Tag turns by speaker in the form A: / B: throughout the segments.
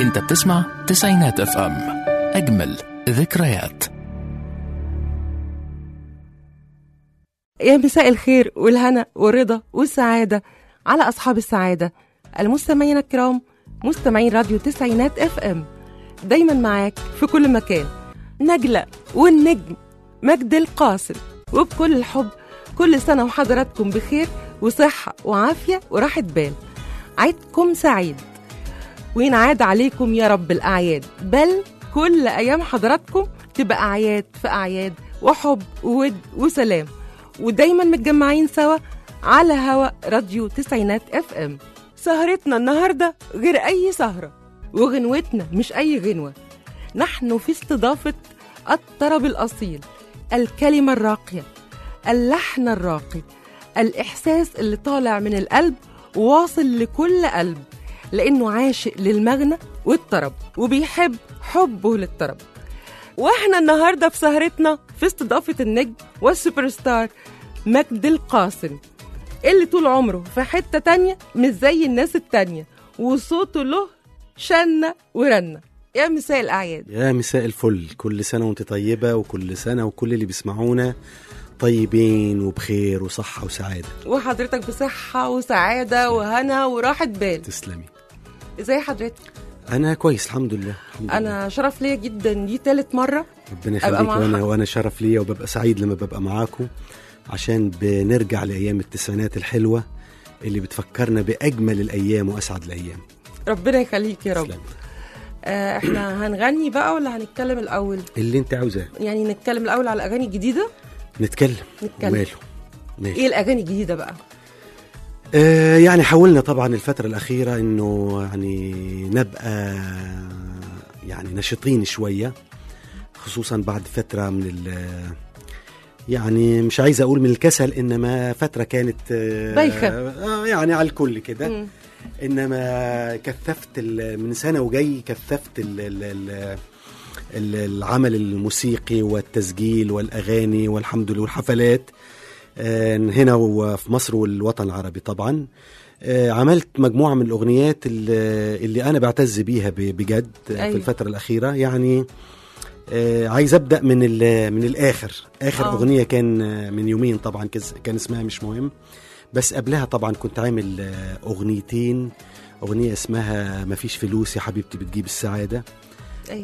A: انت بتسمع تسعينات اف ام اجمل ذكريات
B: يا مساء الخير والهنا والرضا والسعادة على أصحاب السعادة المستمعين الكرام مستمعين راديو تسعينات اف ام دايما معاك في كل مكان نجلة والنجم مجد القاسم وبكل الحب كل سنة وحضراتكم بخير وصحة وعافية وراحة بال عيدكم سعيد وينعاد عليكم يا رب الأعياد بل كل أيام حضراتكم تبقى أعياد في أعياد وحب وود وسلام ودايما متجمعين سوا على هوا راديو تسعينات اف ام سهرتنا النهارده غير اي سهره وغنوتنا مش اي غنوه نحن في استضافه الطرب الاصيل الكلمه الراقيه اللحن الراقي الاحساس اللي طالع من القلب واصل لكل قلب لانه عاشق للمغنى والطرب وبيحب حبه للطرب واحنا النهارده في سهرتنا في استضافه النجم والسوبر ستار مجد القاسم اللي طول عمره في حته تانية مش زي الناس التانية وصوته له شنة ورنة يا مساء الأعياد
C: يا مساء الفل كل سنة وانت طيبة وكل سنة وكل اللي بيسمعونا طيبين وبخير وصحة وسعادة
B: وحضرتك بصحة وسعادة وهنا وراحة بال
C: تسلمي
B: ازاي حضرتك
C: أنا كويس الحمد لله الحمد لله.
B: أنا شرف ليا جدا دي تالت مرة
C: ربنا
B: أبقى
C: يخليك
B: مع
C: وأنا,
B: حد.
C: وأنا شرف ليا وببقى سعيد لما ببقى معاكم عشان بنرجع لأيام التسعينات الحلوة اللي بتفكرنا بأجمل الأيام وأسعد الأيام
B: ربنا يخليك يا رب
C: تسلمي.
B: آه احنا هنغني بقى ولا هنتكلم الأول
C: اللي انت عاوزاه
B: يعني نتكلم الأول على الأغاني الجديدة
C: نتكلم
B: نتكلم.
C: وماله ماشي
B: ايه الأغاني الجديدة بقى
C: آه، يعني حاولنا طبعا الفترة الأخيرة إنه يعني نبقى يعني نشيطين شوية خصوصا بعد فترة من ال يعني مش عايز أقول من الكسل إنما فترة كانت آه،
B: بايخة.
C: آه، يعني على الكل كده
B: مم.
C: إنما كثفت ال- من سنة وجاي كثفت ال ال ال ال- العمل الموسيقي والتسجيل والأغاني والحمد لله والحفلات آه، هنا وفي مصر والوطن العربي طبعا آه، عملت مجموعة من الأغنيات اللي, اللي أنا بعتز بيها ب- بجد
B: أيوة.
C: في الفترة الأخيرة يعني آه، عايز أبدأ من ال- من الآخر آخر
B: آه.
C: أغنية كان آه، من يومين طبعا كز- كان اسمها مش مهم بس قبلها طبعا كنت عامل آه، أغنيتين أغنية اسمها مفيش فلوس يا حبيبتي بتجيب السعادة
B: أيوة.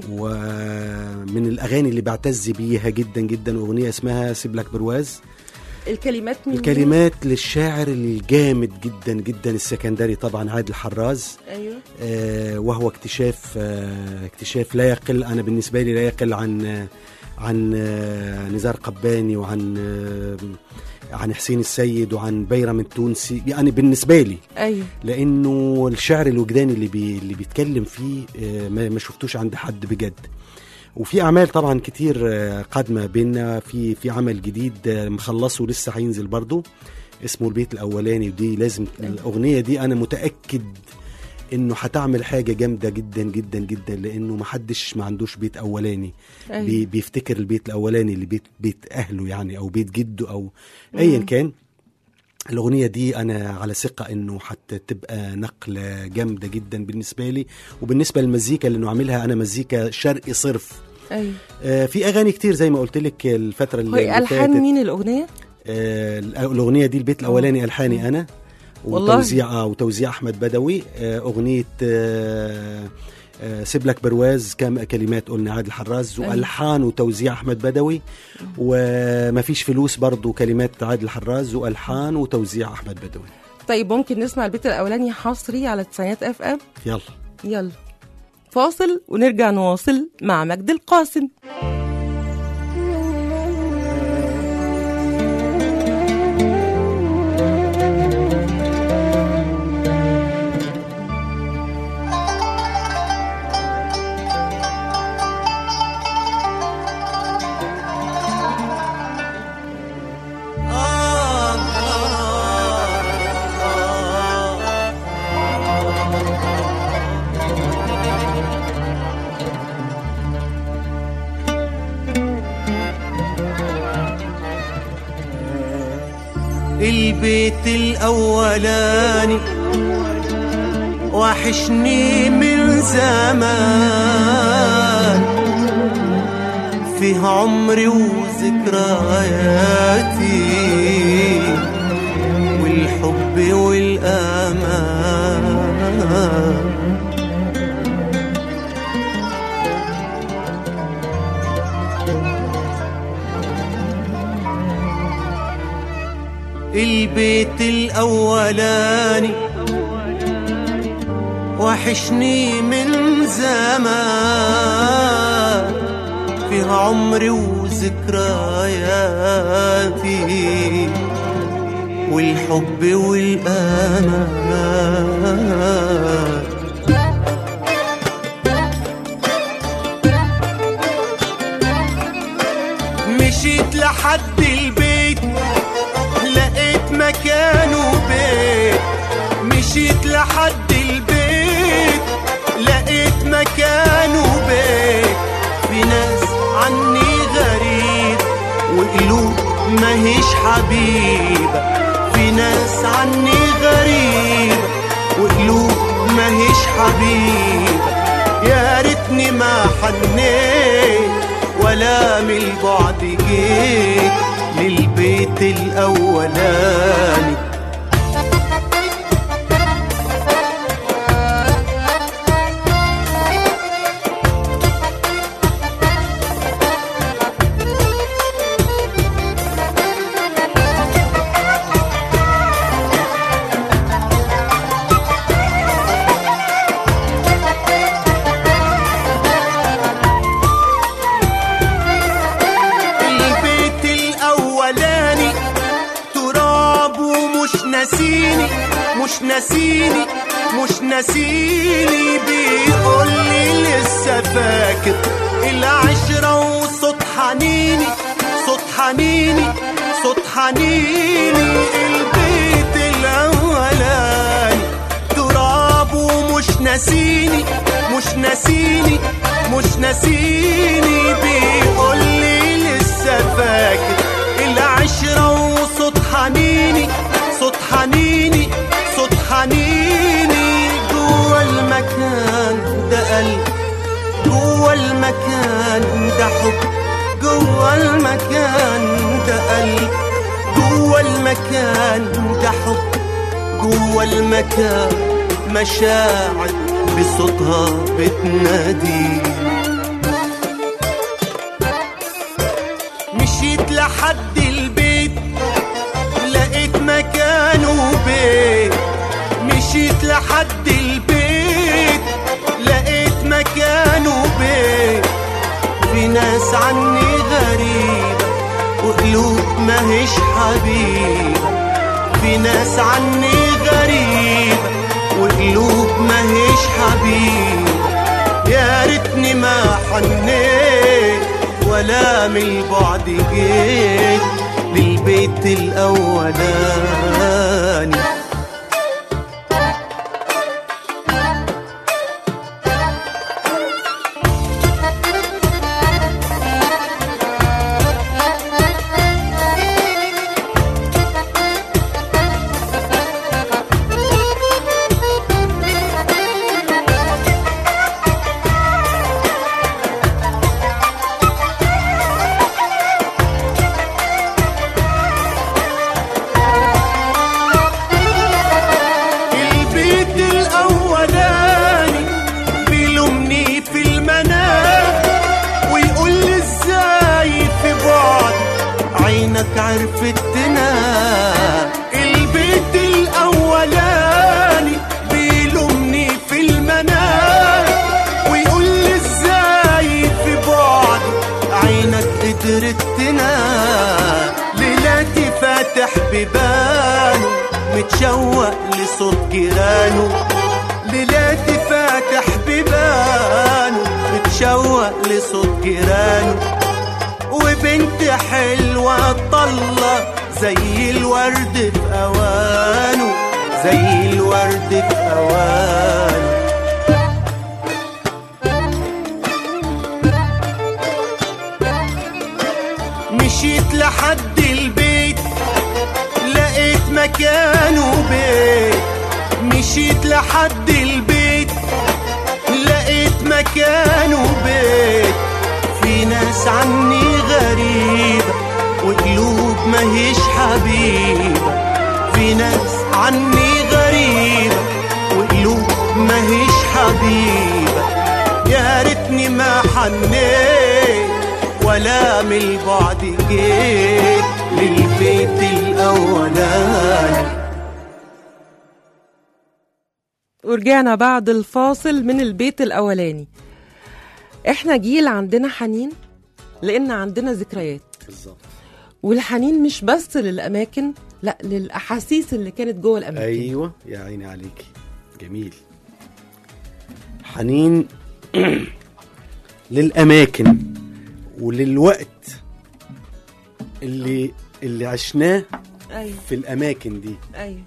C: ومن الأغاني اللي بعتز بيها جدا جدا أغنية اسمها سيب لك برواز
B: الكلمات من
C: الكلمات للشاعر الجامد جدا جدا السكندري طبعا عادل حراز
B: ايوه
C: آه وهو اكتشاف آه اكتشاف لا يقل انا بالنسبه لي لا يقل عن آه عن آه نزار قباني وعن آه عن حسين السيد وعن بيرم التونسي يعني بالنسبه لي
B: ايوه
C: لانه الشعر الوجداني اللي بي اللي بيتكلم فيه آه، ما ما شفتوش عند حد بجد وفي اعمال طبعا كتير آه، قادمه بينا في في عمل جديد آه، مخلصه لسه هينزل برضه اسمه البيت الاولاني ودي لازم الاغنيه دي انا متاكد انه هتعمل حاجه جامده جدا جدا جدا لانه ما حدش ما عندوش بيت اولاني
B: أيوة.
C: بي بيفتكر البيت الاولاني اللي بيت بيت اهله يعني او بيت جده او ايا كان الأغنية دي أنا على ثقة إنه حتى تبقى نقلة جامدة جدا بالنسبة لي وبالنسبة للمزيكا اللي إنه عاملها أنا مزيكا شرقي صرف
B: ايوه
C: آه في أغاني كتير زي ما قلت لك الفترة اللي,
B: هو
C: اللي
B: الحان
C: فاتت
B: مين الاغنيه
C: آه الأغنية دي البيت الأولاني ألحاني أنا
B: والله.
C: وتوزيع آه وتوزيع أحمد بدوي آه أغنية آه آه، سيب لك برواز كم كلمات قلنا عادل حراز
B: أيوة.
C: والحان وتوزيع احمد بدوي ومفيش فلوس برضو كلمات عادل حراز والحان وتوزيع احمد بدوي
B: طيب ممكن نسمع البيت الاولاني حصري على تسعينات اف ام
C: يلا
B: يلا فاصل ونرجع نواصل مع مجد القاسم
D: البيت الأولاني وحشني من زمان فيه عمري وذكرياتي والحب والأمان البيت الأولاني وحشني من زمان فيها عمري وذكرياتي والحب والأمان مشيت لحد البيت لقيت مكانه بيت مشيت لحد البيت لقيت مكانه بيت في ناس عني غريب وقلوب ماهيش حبيبة في ناس عني غريب وقلوب ماهيش حبيبة يا ريتني ما حنيت ولا من البعد جيت للبيت الأولاني البيت الأولاني تراب ومش ناسيني مش ناسيني مش ناسيني بيقول لي لسه فاكر العشرة وصوت حنيني صوت حنيني صوت حنيني البيت الأولاني تراب ومش ناسيني مش ناسيني مش ناسيني بيقول لي لسه فاكر العشرة وصوت حنيني صوت حنيني صوت حنيني جوا المكان ده قلب جوا المكان ده حب جوا المكان ده قلب جوا المكان ده حب جوا المكان مشاعر بصوتها بتنادي مشيت لحد البيت لقيت مكانه بيت مشيت لحد البيت لقيت مكانه بيت في ناس عني غريبة وقلوب ماهيش حبيبة في ناس عني غريبة وقلوب ماهيش حبيبة يا ريتني ما حنيت ولا من البعد جيت للبيت الأولاني البيت الأولاني بيلومني في المنام ويقول لي ازاي في بعد عينك عرفت تنام البيت الأولاني بيلومني في المنام ويقول لي ازاي في بعد عينك قدرت تنام ليلاتي فاتح ببانه متشوق لصوت جيرانه ليلاتي فاتح ببانه متشوق لصوت جيرانه وبنت حلوة طلة زي الورد في أوانه زي الورد في أوانه مشيت لحد البيت لقيت مكانه بيت مشيت لحد البيت حنيت ولا من البعد جيت للبيت الأولاني
B: ورجعنا بعد الفاصل من البيت الأولاني احنا جيل عندنا حنين لأن عندنا ذكريات
C: بالظبط
B: والحنين مش بس للأماكن لا للأحاسيس اللي كانت جوه الأماكن
C: ايوه يا عيني عليكي جميل حنين للاماكن وللوقت اللي اللي عشناه
B: أيوه
C: في الاماكن دي
B: أيوه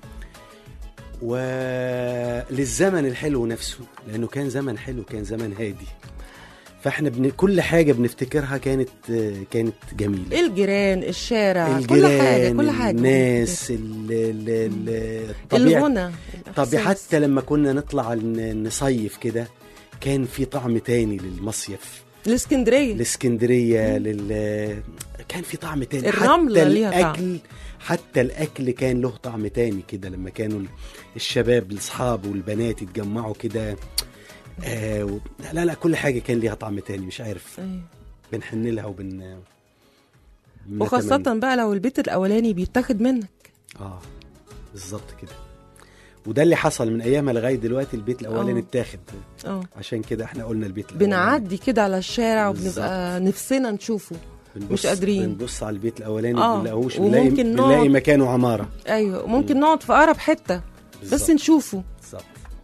C: وللزمن الحلو نفسه لانه كان زمن حلو كان زمن هادي فاحنا بن... كل حاجه بنفتكرها كانت كانت جميله
B: الجيران الشارع كل
C: الجيران
B: حاجة كل حاجة
C: الناس ال... ال... ال... الطبيعة
B: الغنى
C: طب
B: الإحساس.
C: حتى لما كنا نطلع ن- نصيف كده كان في طعم تاني للمصيف
B: الاسكندرية
C: الاسكندريه لل كان في طعم تاني
B: الرملة
C: حتى
B: ليها طعم.
C: الاكل حتى الاكل كان له طعم تاني كده لما كانوا الشباب الاصحاب والبنات يتجمعوا كده آه و... لا لا كل حاجه كان ليها طعم تاني مش عارف
B: أيوه.
C: بنحن لها وبن
B: وخاصة
C: بنتمنى.
B: بقى لو البيت الأولاني بيتاخد منك
C: اه بالظبط كده وده اللي حصل من ايامها لغايه دلوقتي البيت الاولاني
B: آه.
C: اتاخد
B: اه
C: عشان كده احنا قلنا البيت الاولاني
B: بنعدي كده على الشارع
C: بالظبط.
B: وبنبقى نفسنا نشوفه
C: بنبص-
B: مش قادرين.
C: بنبص على البيت الاولاني
B: آه،
C: ما بنلاقوش بنلاقي
B: وممكن نقعد-
C: بنلاقي مكانه عماره
B: ايوه ممكن نقعد في اقرب حته بس
C: بالظبط.
B: نشوفه
C: بالظبط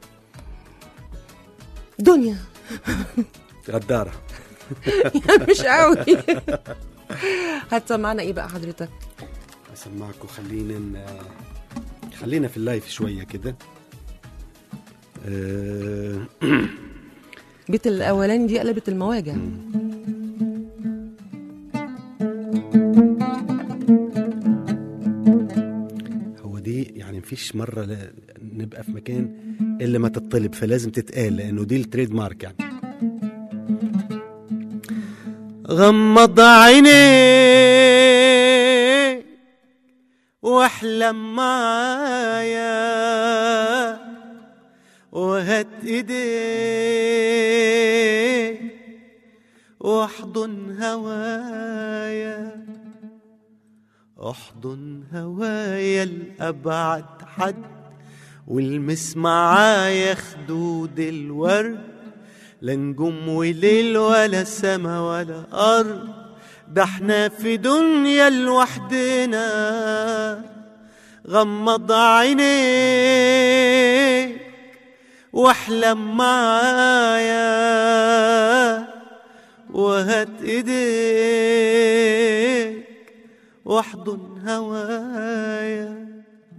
B: دنيا
C: غداره
B: مش قوي هتسمعنا ايه بقى حضرتك
C: اسمعكم خلينا ن... خلينا في اللايف شويه كده آه،
B: بيت الاولاني دي قلبت المواجع
C: هو دي يعني مفيش مره لا نبقى في مكان الا ما تطلب فلازم تتقال لانه دي التريد مارك يعني
D: غمض عينيك واحلم معايا وهات ايديك واحضن هوايا احضن هوايا لأبعد حد والمس معايا خدود الورد لا نجوم وليل ولا سما ولا أرض ده احنا في دنيا لوحدنا غمض عينيك واحلم معايا وهات ايديك واحضن هوايا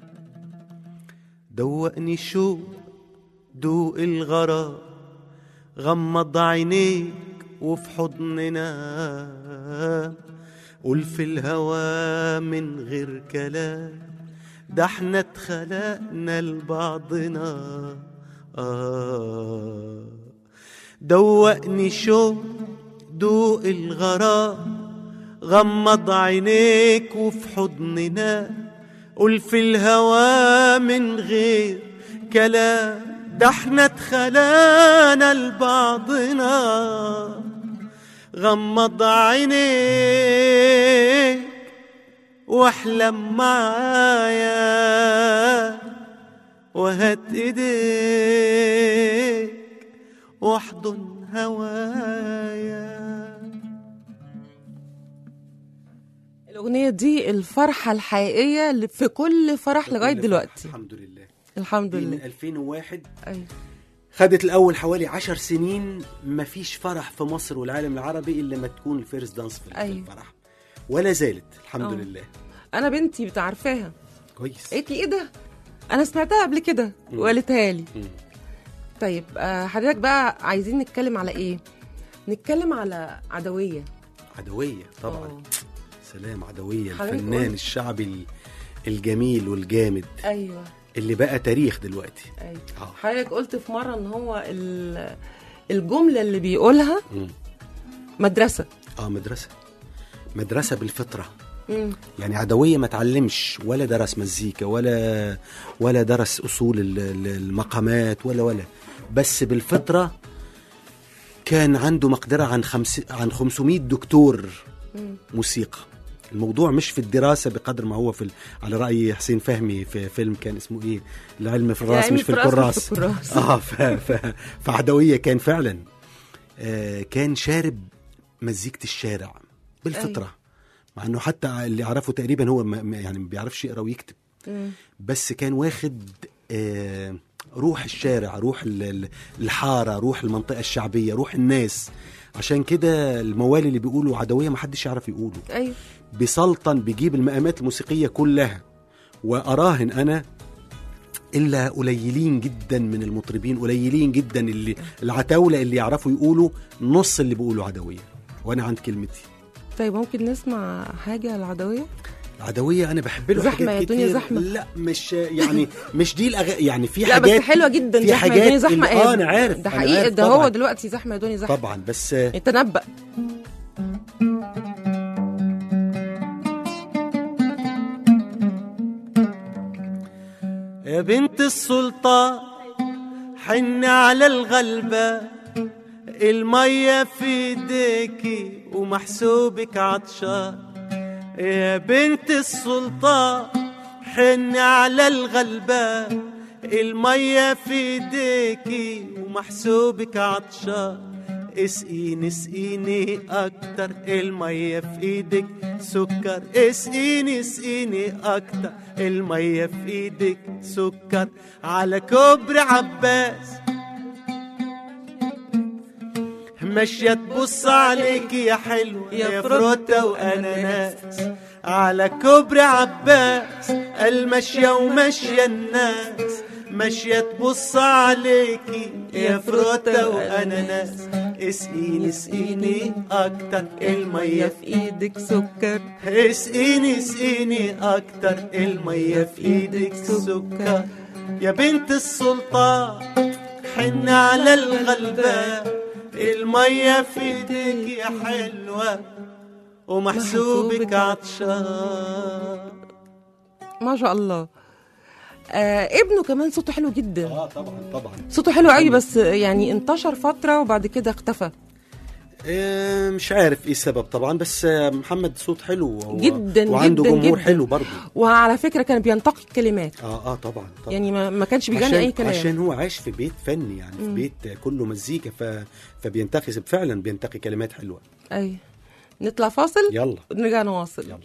D: دوقني شوق دوق الغرام غمض عينيك وفي حضننا قول في الهوى من غير كلام ده احنا اتخلقنا لبعضنا آه دوقني شوق دوق الغرام غمض عينيك وفي حضننا قول في الهوى من غير كلام ده احنا اتخلانا لبعضنا غمض عينيك واحلم معايا وهات ايديك واحضن هوايا
B: الاغنيه دي الفرحه الحقيقيه اللي في كل فرح لغايه دلوقتي
C: الحمد لله
B: الحمد
C: دي من
B: لله
C: 2001
B: ايوه
C: خدت الاول حوالي عشر سنين ما فيش فرح في مصر والعالم العربي الا ما تكون الفيرست دانس في
B: أيوة.
C: الفرح ولا زالت الحمد
B: آه.
C: لله
B: انا بنتي بتعرفاها
C: كويس
B: قالت لي ايه ده انا سمعتها قبل كده
C: مم.
B: وقالتها لي
C: مم.
B: طيب آه، حضرتك بقى عايزين نتكلم على ايه نتكلم على عدويه
C: عدويه طبعا
B: آه.
C: سلام عدويه
B: حضرتك
C: الفنان
B: قلت-
C: الشعبي ال- الجميل والجامد
B: ايوه
C: اللي بقى تاريخ دلوقتي
B: ايوه
C: اه
B: حضرتك قلت في مره ان هو ال- الجمله اللي بيقولها
C: مم.
B: مدرسه
C: اه مدرسه مدرسه بالفطره
B: مم.
C: يعني عدوية ما تعلمش ولا درس مزيكا ولا ولا درس أصول ال- ال- المقامات ولا ولا بس بالفطرة كان عنده مقدرة عن خمس عن 500 دكتور موسيقى الموضوع مش في الدراسة بقدر ما هو في ال... على رأي حسين فهمي في فيلم كان اسمه ايه العلم في الراس
B: العلم
C: مش في
B: في الراس مش
C: الكراس
B: في الكراس.
C: اه ف... ف... فعدوية كان فعلا آه كان شارب مزيكة الشارع بالفطرة مع انه حتى اللي يعرفه تقريبا هو ما ما- يعني ما بيعرفش يقرا ويكتب بس كان واخد آه روح الشارع روح ال- ال- الحاره روح المنطقه الشعبيه روح الناس عشان كده الموالي اللي بيقولوا عدويه ما حدش يعرف يقوله
B: ايوه
C: بسلطن بيجيب المقامات الموسيقيه كلها واراهن انا الا قليلين جدا من المطربين قليلين جدا اللي العتاوله اللي يعرفوا يقولوا نص اللي بيقولوا عدويه وانا عند كلمتي
B: طيب ممكن نسمع حاجه العدويه
C: عدوية أنا بحب له
B: زحمة
C: حاجات
B: يا دنيا
C: كتير.
B: زحمة.
C: لا مش يعني مش دي الأغ... يعني في
B: لا
C: حاجات
B: بس حلوه جدا
C: في
B: زحمه
C: حاجات
B: يا دنيا زحمه
C: اللي- اه انا عارف
B: ده
C: أنا
B: حقيقي
C: عارف
B: ده
C: طبعاً.
B: هو دلوقتي زحمه يا دنيا زحمه
C: طبعا بس آه،
B: تنبأ
D: يا بنت السلطان حن على الغلبة المية في ايديكي ومحسوبك عطشان يا بنت السلطان حن على الغلبة المية في ايديكي ومحسوبك عطشان اسقيني اسقيني اكتر المية في ايدك سكر اسقيني اسقيني اكتر المية في ايدك سكر على كبر عباس ماشية تبص عليك يا حلوة
B: يا
D: يا
B: فروتة
D: فروتة وأناناس على كبر عباس الماشية وماشية الناس ماشية تبص عليكي يا فروتة وأناناس اسقيني اسقيني أكتر المية
B: في ايدك سكر
D: اسقيني اسقيني اكتر المية في ايدك سكر يا بنت السلطان حن على الغلبة المية في ايدك يا حلوة ومحسوبك عطشان
C: ما
B: ما شاء الله آه ابنه كمان صوته حلو جدا
C: اه طبعا طبعا
B: صوته حلو قوي بس يعني انتشر فتره وبعد كده اختفى
C: آه، مش عارف ايه السبب طبعا بس آه، محمد صوت حلو وهو-
B: جدا،
C: وعنده
B: جدا،
C: جمهور
B: جدا.
C: حلو برضه
B: وعلى فكره كان بينتقي الكلمات
C: اه اه طبعا طبعا
B: يعني ما, ما كانش بيغني
C: عشان
B: اي كلام
C: عشان هو عايش في بيت فني يعني في بيت كله مزيكا ف... فبينتقي فعلا بينتقي كلمات حلوه
B: اي نطلع فاصل
C: يلا
B: ونرجع نواصل
C: يلا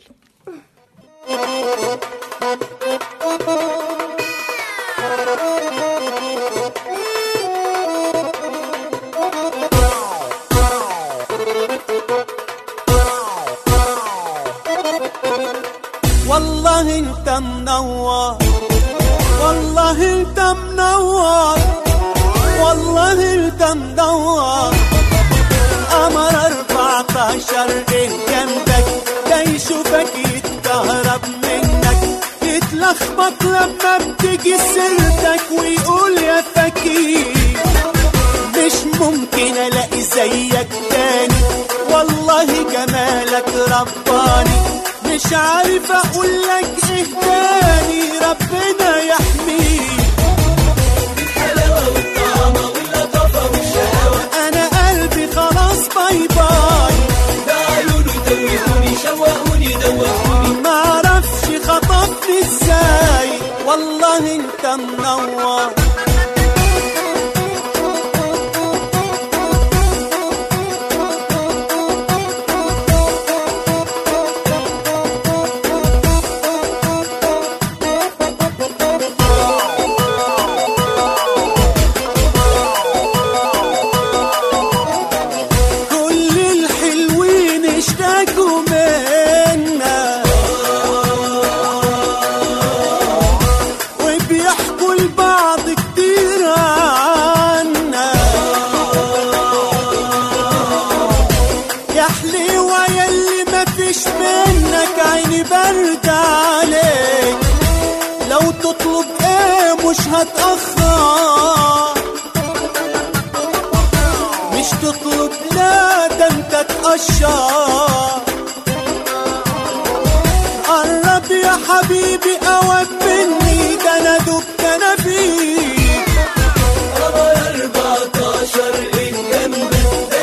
D: والله انت منور والله انت منور والله انت منور قمر 14 إن جنبك ده يشوفك يتكهرب منك يتلخبط لما بتيجي سيرتك ويقول يا فكير مش ممكن الاقي زيك تاني والله جمالك رباني مش عارف اقول لك ايه تاني ربنا يحميك انا قلبي خلاص باي باي معرفش خطفني ازاي والله انت منور كل الحلوين اشتكوا منا وبيحكوا لبعض كتير عنا يا حليوة يلي مفيش منك عيني برد عليك لو تطلب ايه مش هتأخر مش تطلب لا ده انت تقشر قرب يا حبيبي قوام مني ده انا دبت انا فيك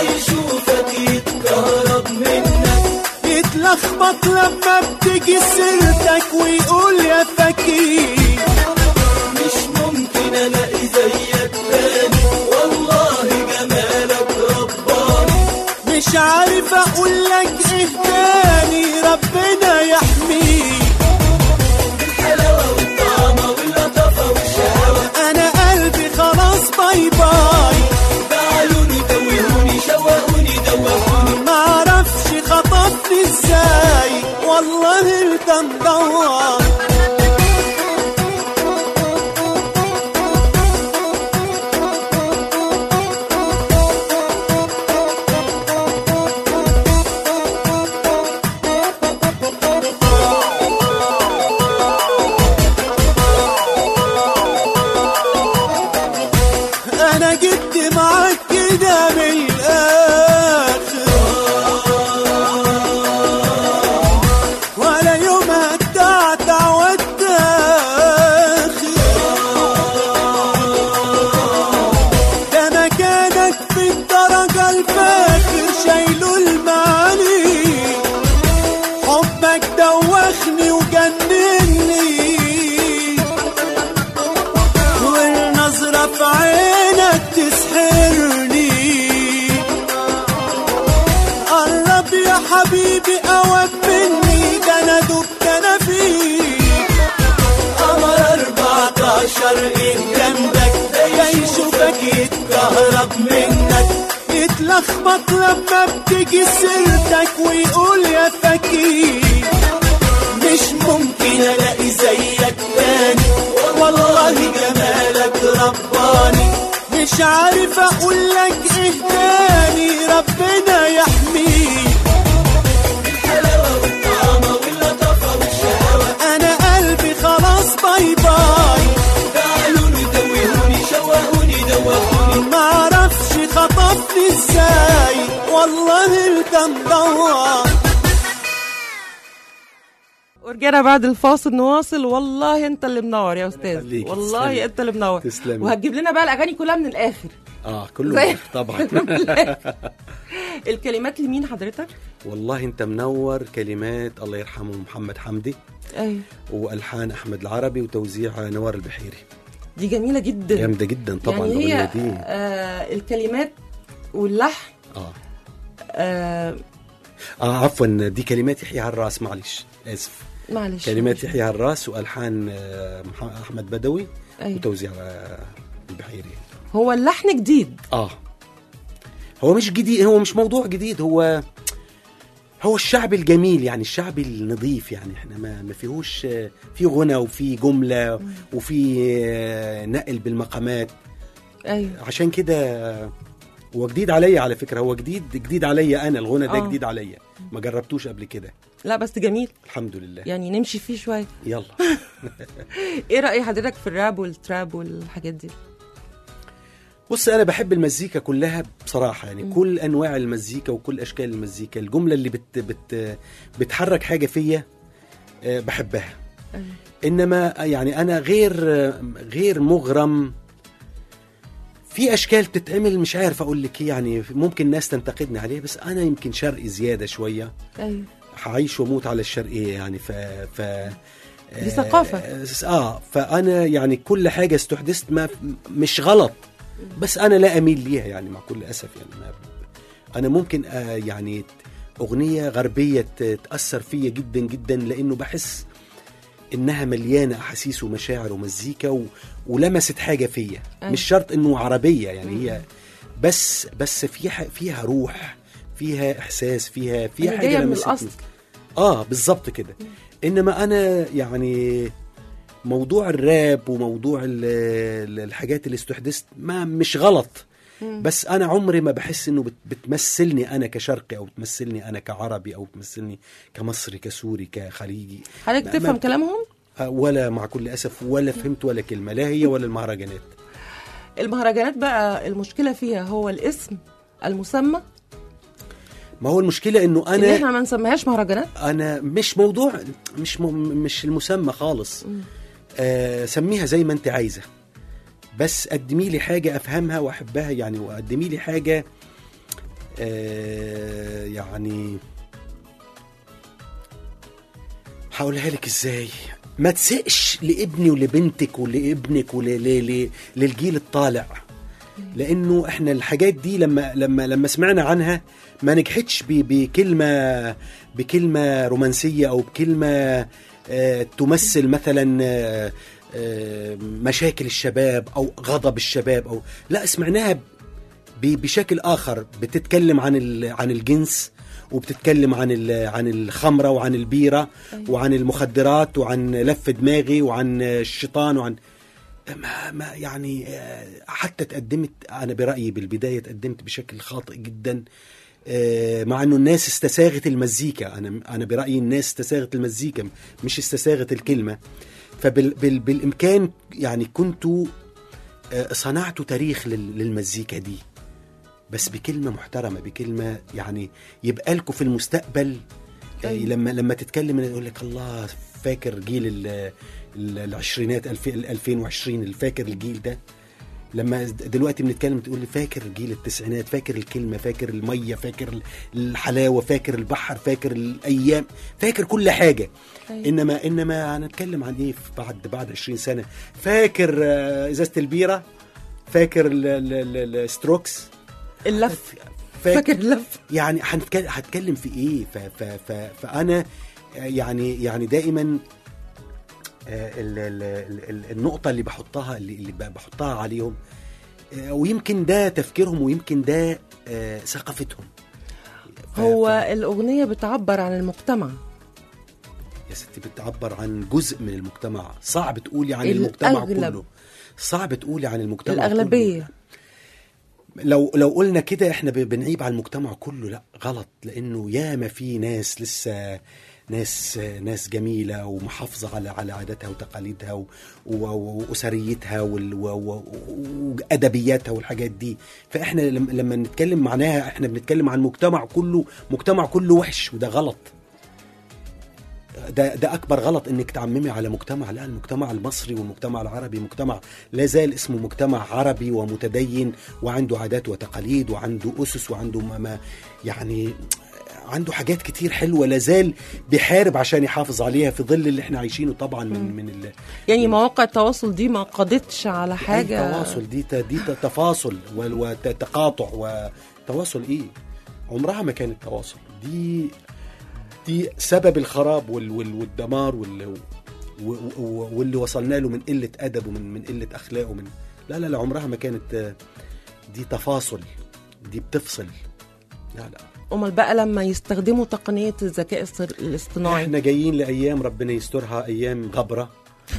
D: يتلخبط لما بتيجي سيرتك ويقول يا فكير
E: مش ممكن الاقي زيك تاني والله جمالك رباني
D: مش عارف اقول لك ايه تاني ربنا يحميك
E: الحلاوة والطعمة واللطافة والشهوة
D: انا قلبي خلاص باي باي
E: بعيوني توهوني شوقوني دوخوني
D: معرفش خطفني ازاي والله انت مدور انا جيت معاك كده من الاخر ولا يوم هتعتع واتاخر ده مكانك في الدرجة الفاخر شايله المعالي حبك دوخني وجنني والنظرة في عينك تسحرني قرب يا حبيبي قوام مني ده انا دبت انا فيك
E: قمر 14 ايه جنبك
D: ده يشوفك يتكهرب منك يتلخبط لما بتيجي سيرتك ويقول يا فكير
E: مش ممكن الاقي زيك تاني والله جمالك رباني
D: مش عارف اقول لك ايه تاني ربنا يحميك
E: الحلاوة والطعمة واللطافة والشهوة
D: انا قلبي خلاص باي باي
E: بعيوني توهوني شوقوني دوخوني
D: معرفش خطفني ازاي والله انت مدور
B: ورجعنا بعد الفاصل نواصل والله انت اللي منور يا استاذ
C: يخليك،
B: والله
C: تسلمي.
B: انت اللي منور
C: تسلمي.
B: وهتجيب لنا بقى الاغاني كلها من الاخر
C: اه كله
B: زي-
C: معك طبعا
B: الكلمات لمين حضرتك
C: والله انت منور كلمات الله يرحمه محمد حمدي
B: ايوه
C: والحان احمد العربي وتوزيع نوار البحيري
B: دي جميله جدا
C: جامده جدا طبعا
B: يعني هي
C: الاغنيه دي
B: آه الكلمات واللحن
C: اه
B: آه
C: اه عفوا دي كلمات يحيى هراس معلش اسف
B: معلش
C: كلمات يحيى هراس والحان آه، مح- احمد بدوي
B: أيوة.
C: وتوزيع آه، البحيري
B: هو اللحن جديد
C: اه هو مش جديد هو مش موضوع جديد هو هو الشعب الجميل يعني الشعب النظيف يعني احنا ما ما فيهوش آه، في غنى وفي جمله وفي آه، نقل بالمقامات
B: ايوه
C: عشان كده آه، هو جديد عليا على فكره هو جديد جديد عليا انا الغنى ده
B: آه.
C: جديد عليا ما جربتوش قبل كده
B: لا بس جميل
C: الحمد لله
B: يعني نمشي فيه شويه
C: يلا
B: ايه راي حضرتك في الراب والتراب والحاجات دي
C: بص انا بحب المزيكا كلها بصراحه يعني م. كل انواع المزيكا وكل اشكال المزيكا الجمله اللي بت بت بتحرك حاجه فيا آه، بحبها
B: أيوة.
C: انما يعني انا غير آه، غير مغرم في اشكال تتعمل مش عارف اقول لك إيه، يعني ممكن ناس تنتقدني عليه بس انا يمكن شرقي زياده شويه
B: ايوه
C: هعيش واموت على الشرقيه يعني ف ف
B: دي ثقافة.
C: اه آه، فانا يعني كل حاجه استحدثت ما مش غلط بس انا لا اميل ليها يعني مع كل اسف يعني ما انا ممكن آه يعني اغنيه غربيه ت- تاثر فيا جدا جدا لانه بحس انها مليانه احاسيس ومشاعر ومزيكا و... ولمست حاجه فيا
B: أيوة.
C: مش شرط انه عربيه يعني هي بس بس فيها فيها روح فيها احساس فيها فيها
B: يعني
C: حاجه
B: جايه من
C: لمستني.
B: الاصل
C: اه بالظبط كده انما انا يعني موضوع الراب وموضوع ال- ال- الحاجات اللي استحدثت ما مش غلط بس انا عمري ما بحس انه بت- بتمثلني انا كشرقي او بتمثلني انا كعربي او بتمثلني كمصري كسوري كخليجي
B: حضرتك
C: ما-
B: تفهم
C: ما-
B: كلامهم
C: آه، ولا مع كل اسف ولا فهمت ولا كلمه لا هي ولا المهرجانات
B: المهرجانات بقى المشكله فيها هو الاسم المسمى
C: ما هو المشكله انه
B: ان
C: انا
B: احنا ما نسميهاش مهرجانات
C: انا مش موضوع مش م... مش المسمى خالص آه سميها زي ما انت عايزه بس قدمي لي حاجه افهمها واحبها يعني وقدمي لي حاجه آه يعني هقولها لك ازاي ما تسقش لابني ولبنتك ولابنك وللجيل الطالع لانه احنا الحاجات دي لما لما لما سمعنا عنها ما نجحتش ب- بكلمه بكلمه رومانسيه او بكلمه آه، تمثل مثلا آه، آه، مشاكل الشباب او غضب الشباب او لا سمعناها ب- بشكل اخر بتتكلم عن ال- عن الجنس وبتتكلم عن ال- عن الخمره وعن البيره وعن المخدرات وعن لف دماغي وعن الشيطان وعن ما, ما يعني آه، حتى تقدمت انا برايي بالبدايه تقدمت بشكل خاطئ جدا آه، مع انه الناس استساغت المزيكا انا انا برايي الناس استساغت المزيكا مش استساغت الكلمه فبالامكان يعني كنتوا آه، صنعتوا تاريخ لل- للمزيكا دي بس بكلمه محترمه بكلمه يعني يبقى لكم في المستقبل آه،
B: أيوة.
C: لما لما تتكلم يقول لك الله فاكر جيل ال- ال- العشرينات الف- ال 2020 اللي فاكر الجيل ده لما دلوقتي بنتكلم تقول لي فاكر جيل التسعينات فاكر الكلمه فاكر الميه فاكر الحلاوه فاكر البحر فاكر الايام فاكر كل حاجه
B: أيوة.
C: انما انما هنتكلم عن ايه في بعد بعد 20 سنه فاكر آه، ازازه البيره فاكر ال- ال- ال- الستروكس
B: اللف فاكر اللف
C: يعني هنتكلم هتكلم في ايه ف ف ف فانا يعني يعني دائما آه، ال- ال- ال- النقطة اللي بحطها اللي اللي ب- بحطها عليهم آه، ويمكن ده تفكيرهم ويمكن ده آه، ثقافتهم ف-
B: هو
C: ف-
B: الأغنية بتعبر عن المجتمع
C: يا ستي بتعبر عن جزء من المجتمع صعب تقولي عن المجتمع
B: الأغلب.
C: كله صعب تقولي عن المجتمع
B: الأغلبية
C: كله. لو لو قلنا كده احنا ب- بنعيب على المجتمع كله لا غلط لانه ياما في ناس لسه ناس ناس جميله ومحافظه على على عاداتها وتقاليدها و- و- واسريتها وال- و- و- وادبياتها والحاجات دي فاحنا لم- لما نتكلم معناها احنا بنتكلم عن مجتمع كله مجتمع كله وحش وده غلط ده ده اكبر غلط انك تعممي على مجتمع لا المجتمع المصري والمجتمع العربي مجتمع لا زال اسمه مجتمع عربي ومتدين وعنده عادات وتقاليد وعنده اسس وعنده ما ما يعني عنده حاجات كتير حلوه لا زال بيحارب عشان يحافظ عليها في ظل اللي احنا عايشينه طبعا من من ال-
B: يعني مواقع التواصل دي ما قضتش على حاجة
C: أي تواصل دي ت- دي ت- تفاصل وال- وتقاطع وتواصل ايه عمرها ما كانت تواصل دي دي سبب الخراب وال وال والدمار وال و- و- واللي وصلنا له من قله ادب ومن من قله اخلاق ومن لا لا لا عمرها ما كانت آه، دي تفاصل دي بتفصل لا لا
B: أمال بقى لما يستخدموا تقنية الذكاء الصر- الاصطناعي
C: احنا جايين لايام ربنا يسترها ايام غبره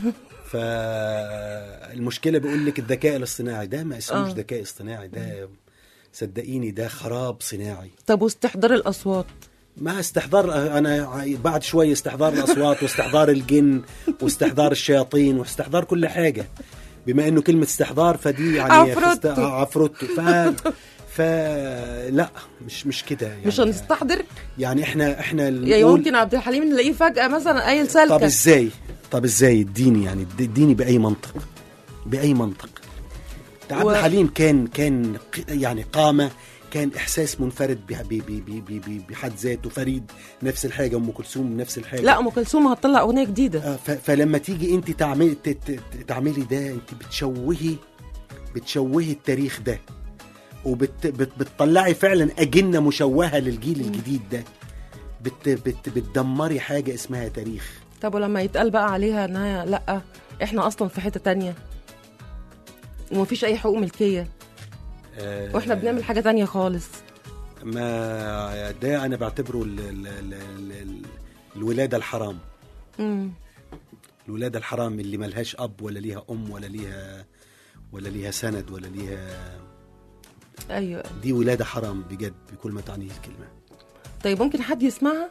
C: فالمشكله بيقول لك الذكاء الاصطناعي ده ما اسموش
B: آه.
C: ذكاء اصطناعي ده صدقيني ده خراب صناعي
B: طب واستحضار الأصوات
C: ما استحضار انا بعد شوي استحضار الاصوات واستحضار الجن واستحضار الشياطين واستحضار كل حاجه بما انه كلمه استحضار فدي يعني
B: عفروتو.
C: فست- عفروتو ف ف لا مش مش كده يعني
B: مش هنستحضر
C: يعني احنا احنا
B: يعني
C: نقول-
B: ممكن عبد الحليم نلاقيه فجأة مثلا قايل
C: طب
B: سلكة
C: ازاي طب ازاي اديني يعني اد- اديني باي منطق باي منطق ده عبد
B: و-
C: الحليم كان كان ق- يعني قامه كان احساس منفرد ب- ب- ب- ب- ب- ب- بحد ذاته فريد نفس الحاجه ام كلثوم نفس الحاجه
B: لا أم كلثوم هتطلع أغنية جديدة
C: آه، ف- فلما تيجي انت تعملي ت- ت- تعملي ده انت بتشوهي بتشوهي التاريخ ده وبتطلعي فعلا اجنه مشوهه للجيل الجديد ده بت بت بتدمري حاجه اسمها تاريخ
B: طب ولما يتقال بقى عليها انها لا احنا اصلا في حته تانية ومفيش اي حقوق ملكيه
C: آه،
B: واحنا بنعمل حاجه تانية خالص
C: ما ده انا بعتبره ال ال ال ال ال الولاده الحرام
B: امم
C: الولاده الحرام اللي ملهاش اب ولا ليها ام ولا ليها ولا ليها سند ولا ليها
B: ايوه
C: دي ولاده حرام بجد بكل ما تعنيه الكلمه
B: طيب ممكن حد يسمعها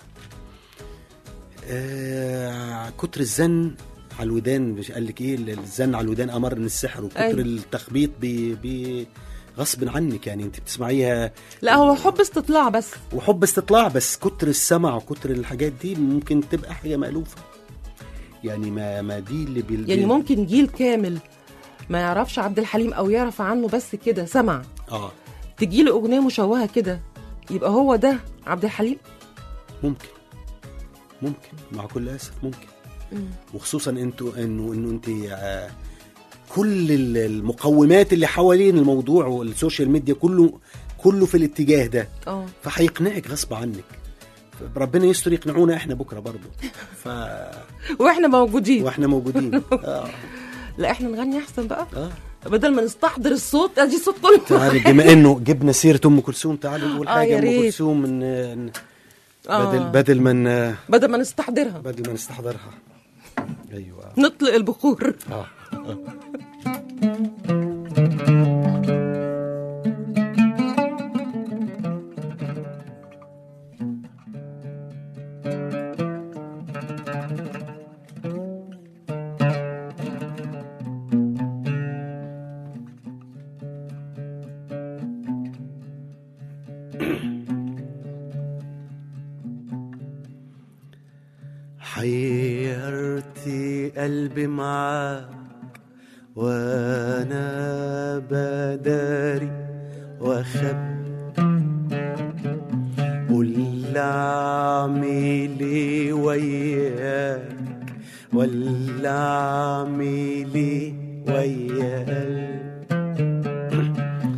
C: آه كتر الزن على الودان مش قال لك ايه الزن على الودان امر من السحر وكتر
B: أيوة.
C: التخبيط بي بي غصب عنك يعني انت بتسمعيها
B: لا هو حب استطلاع بس
C: وحب استطلاع بس كتر السمع وكتر الحاجات دي ممكن تبقى حاجه مألوفه يعني ما ما دي اللي بال
B: يعني
C: بال-
B: ممكن جيل كامل ما يعرفش عبد الحليم او يعرف عنه بس كده سمع
C: اه
B: تجيله اغنيه مشوهه كده يبقى هو ده عبد الحليم
C: ممكن ممكن مع كل اسف ممكن وخصوصا انتوا انه انه انت آه، كل ال- المقومات اللي حوالين الموضوع والسوشيال ميديا كله كله في الاتجاه ده
B: اه
C: فهيقنعك غصب عنك ربنا يستر يقنعونا احنا بكره برضه ف
B: واحنا موجودين
C: واحنا موجودين اه
B: لا احنا نغني احسن بقى
C: اه
B: بدل ما نستحضر الصوت ادي الصوت كله
C: تعالي بما انه جبنا سيره ام كلثوم تعالي نقول
B: آه،
C: حاجه
B: يا
C: ام
B: ريت.
C: كلثوم من من-
B: آه.
C: بدل بدل ما ن-
B: بدل ما نستحضرها
C: بدل ما نستحضرها ايوه
B: نطلق البخور
C: اه حيرتي قلبي معاك وانا بداري واخبي قول اعمل ايه وياك ولا اعمل ايه ويا قلبي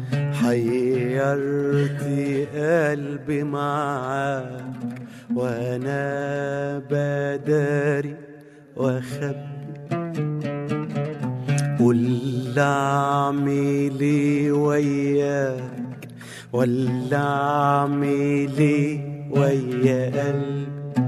C: حيرتي قلبي معاك وانا بداري واخبي قول اعمل ايه وياك ولا اعمل ايه ويا قلبي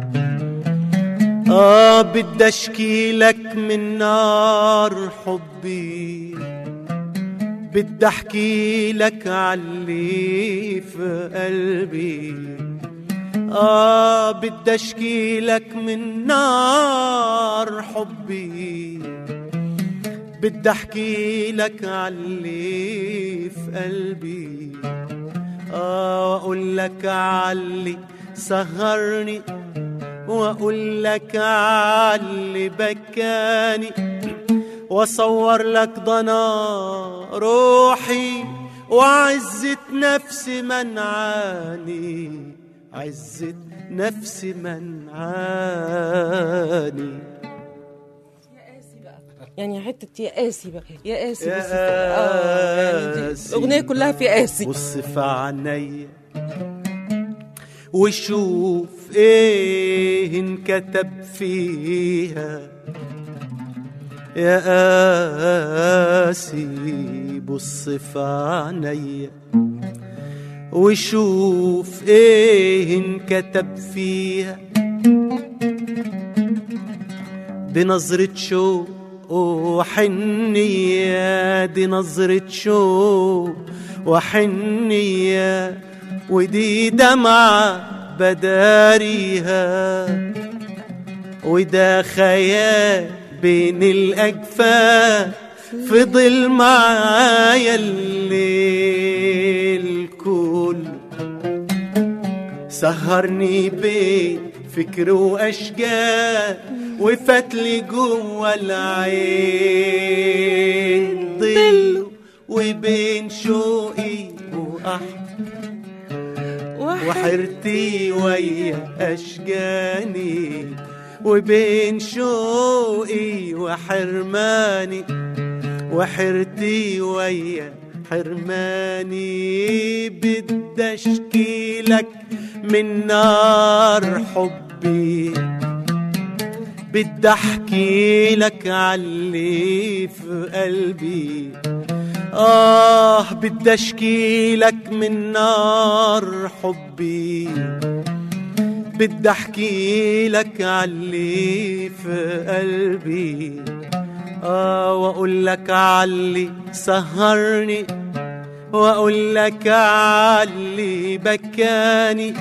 C: اه بدي اشكي لك من نار حبي بدي احكي لك عاللي في قلبي اه بدي اشكي لك من نار حبي بدي احكي لك عاللي في قلبي اه واقول لك عاللي سهرني واقول لك عاللي بكاني واصور لك ضنا روحي وعزة نفسي منعاني عزة نفسي منعاني
B: يعني حته يا قاسي بقى يا قاسي
C: يا
B: بس اه يعني دي
C: قاسي.
B: الاغنيه كلها في قاسي
C: بص في عينيا وشوف ايه انكتب فيها يا قاسي بص في عينيا وشوف ايه انكتب فيها دي نظرة شوق وحنية دي نظرة شوق وحنية ودي دمعة بداريها وده خيال بين الأجفاف فضل معايا الليل كله سهرني بين فكر واشجار وفتلي جوه العين ضل وبين شوقي وأحد وحرتي ويا أشجاني وبين شوقي وحرماني وحرتي ويا حرماني بدي اشكي لك من نار حبي بدي احكي لك عاللي في قلبي آه بدي أشكي لك من نار حبي بدي أحكي لك عاللي في قلبي آه وأقول لك عاللي سهرني وأقول لك عاللي بكاني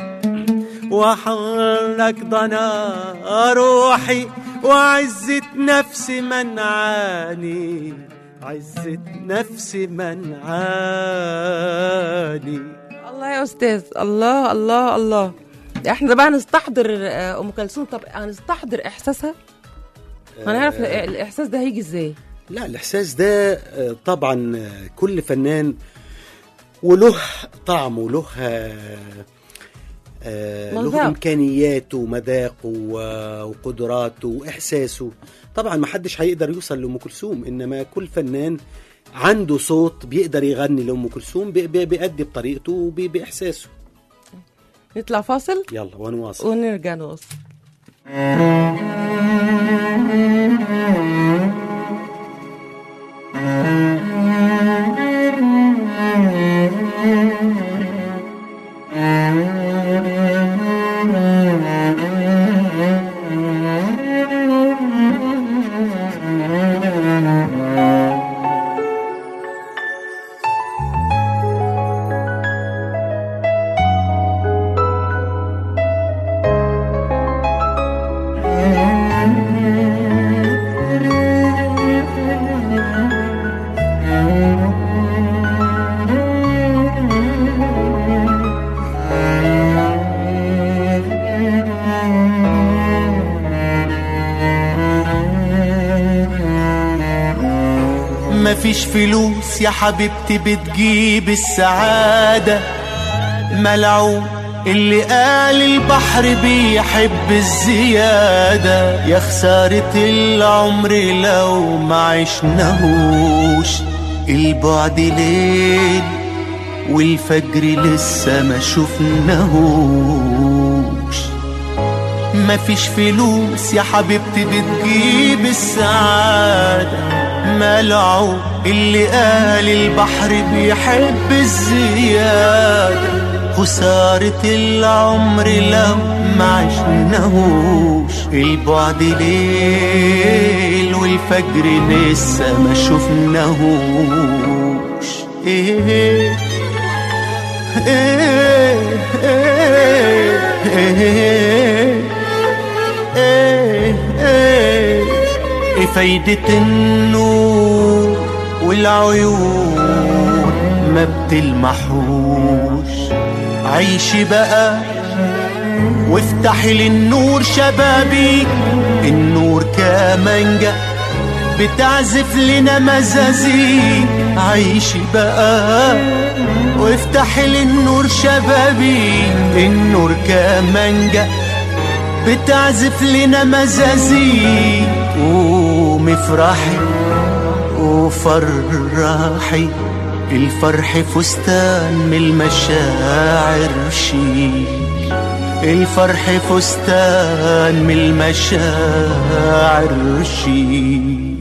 C: وحرك ضنا روحي وعزة نفسي منعاني عزة نفسي منعاني
B: الله يا استاذ الله الله الله احنا بقى نستحضر آه، ام كلثوم طب هنستحضر احساسها هنعرف ال- الاحساس ده هيجي ازاي
C: لا الإحساس ده آه، طبعا آه، كل فنان وله طعم وله آه، آه، له
B: مذاق.
C: امكانياته ومذاقه و- وقدراته واحساسه طبعا ما حدش هيقدر يوصل لام كلثوم انما كل فنان عنده صوت بيقدر يغني لام كلثوم بي- بي- بيأدي بطريقته وباحساسه
B: نطلع فاصل
C: يلا ونواصل
B: ونرجع نواصل
D: مفيش فلوس يا حبيبتي بتجيب السعادة ملعون اللي قال البحر بيحب الزيادة يا خسارة العمر لو ما عشناهوش البعد ليل والفجر لسه ما شفناهوش مفيش فلوس يا حبيبتي بتجيب السعادة ملعون اللي قال البحر بيحب الزيادة خسارة العمر لو ما عشناهوش البعد ليل والفجر لسه ما شفناهوش ايه ايه ايه ايه ايه ايه ايه فايدة النور والعيون ما بتلمحوش عيشي بقى وافتحي للنور شبابيك النور كمانجا بتعزف لنا مزازيك عيشي بقى وافتحي للنور شبابيك النور كمانجا بتعزف لنا مزازيك قومي افرحي وفرحي الفرح فستان من المشاعر شيك الفرح فستان من المشاعر شيك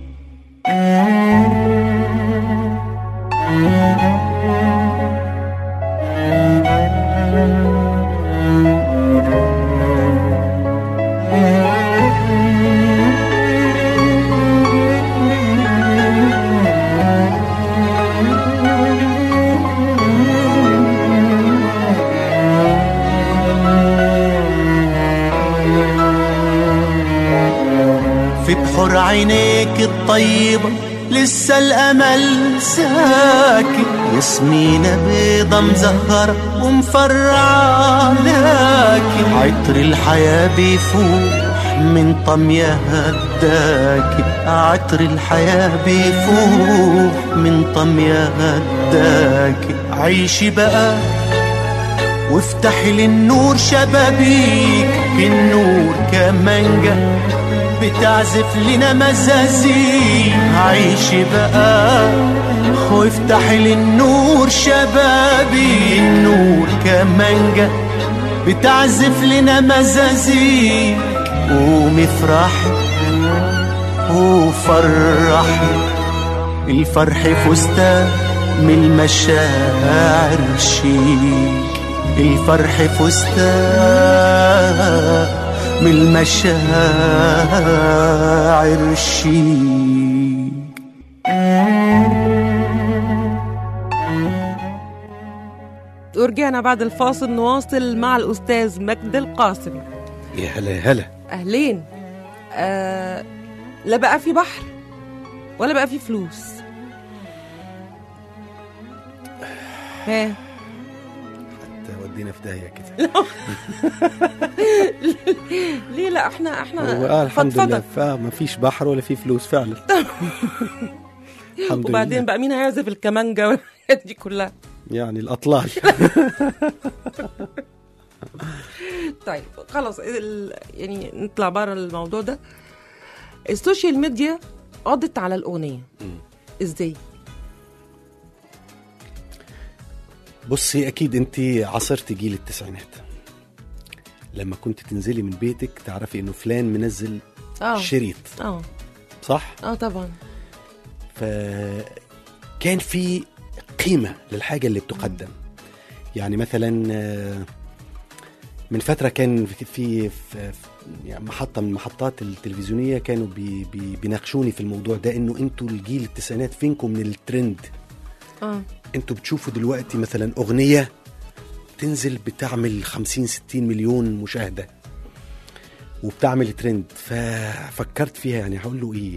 D: في بحور عينيك الطيبة لسه الأمل ساكن ياسمينة بيضة مزهرة ومفرعة لكن عطر الحياة بيفوح من طمية هداك عطر الحياة بيفوح من طمية هداك عيشي بقى وافتحي للنور شبابيك النور كمانجا بتعزف لنا مزازيك عيشي بقى وافتحي للنور شبابي النور كمانجا بتعزف لنا مزازيك قومي افرحي وفرحي الفرح فستان من المشاعر شيك الفرح فستان من المشاعر شيك
B: ورجعنا بعد الفاصل نواصل مع الأستاذ مجد القاسم
C: يا هلا هلا
B: أهلين آه لا بقى في بحر ولا بقى في فلوس ها
C: تودينا في داهيه كده
B: ليه لا احنا احنا
C: هو اه الحمد
B: فضفضة.
C: لله فما فيش بحر ولا في فلوس فعلا الحمد
B: وبعدين
C: لله
B: بقى مين هيعزف الكمانجا والحاجات دي كلها
C: يعني الاطلال
B: طيب خلاص ال... يعني نطلع بره الموضوع ده السوشيال ميديا قضت على الاغنيه ازاي
C: بصي اكيد انت عاصرتي جيل التسعينات لما كنت تنزلي من بيتك تعرفي انه فلان منزل
B: اه
C: شريط
B: اه
C: صح
B: اه طبعا
C: فكان في قيمة للحاجة اللي بتقدم يعني مثلا آه، من فترة كان في في في- يعني محطة من المحطات التلفزيونية كانوا بي بي بيناقشوني في الموضوع ده انه انتوا الجيل التسعينات فينكم من الترند
B: اه
C: انتوا بتشوفوا دلوقتي مثلا اغنية تنزل بتعمل 50 60 مليون مشاهدة وبتعمل ترند ففكرت فيها يعني هقول له ايه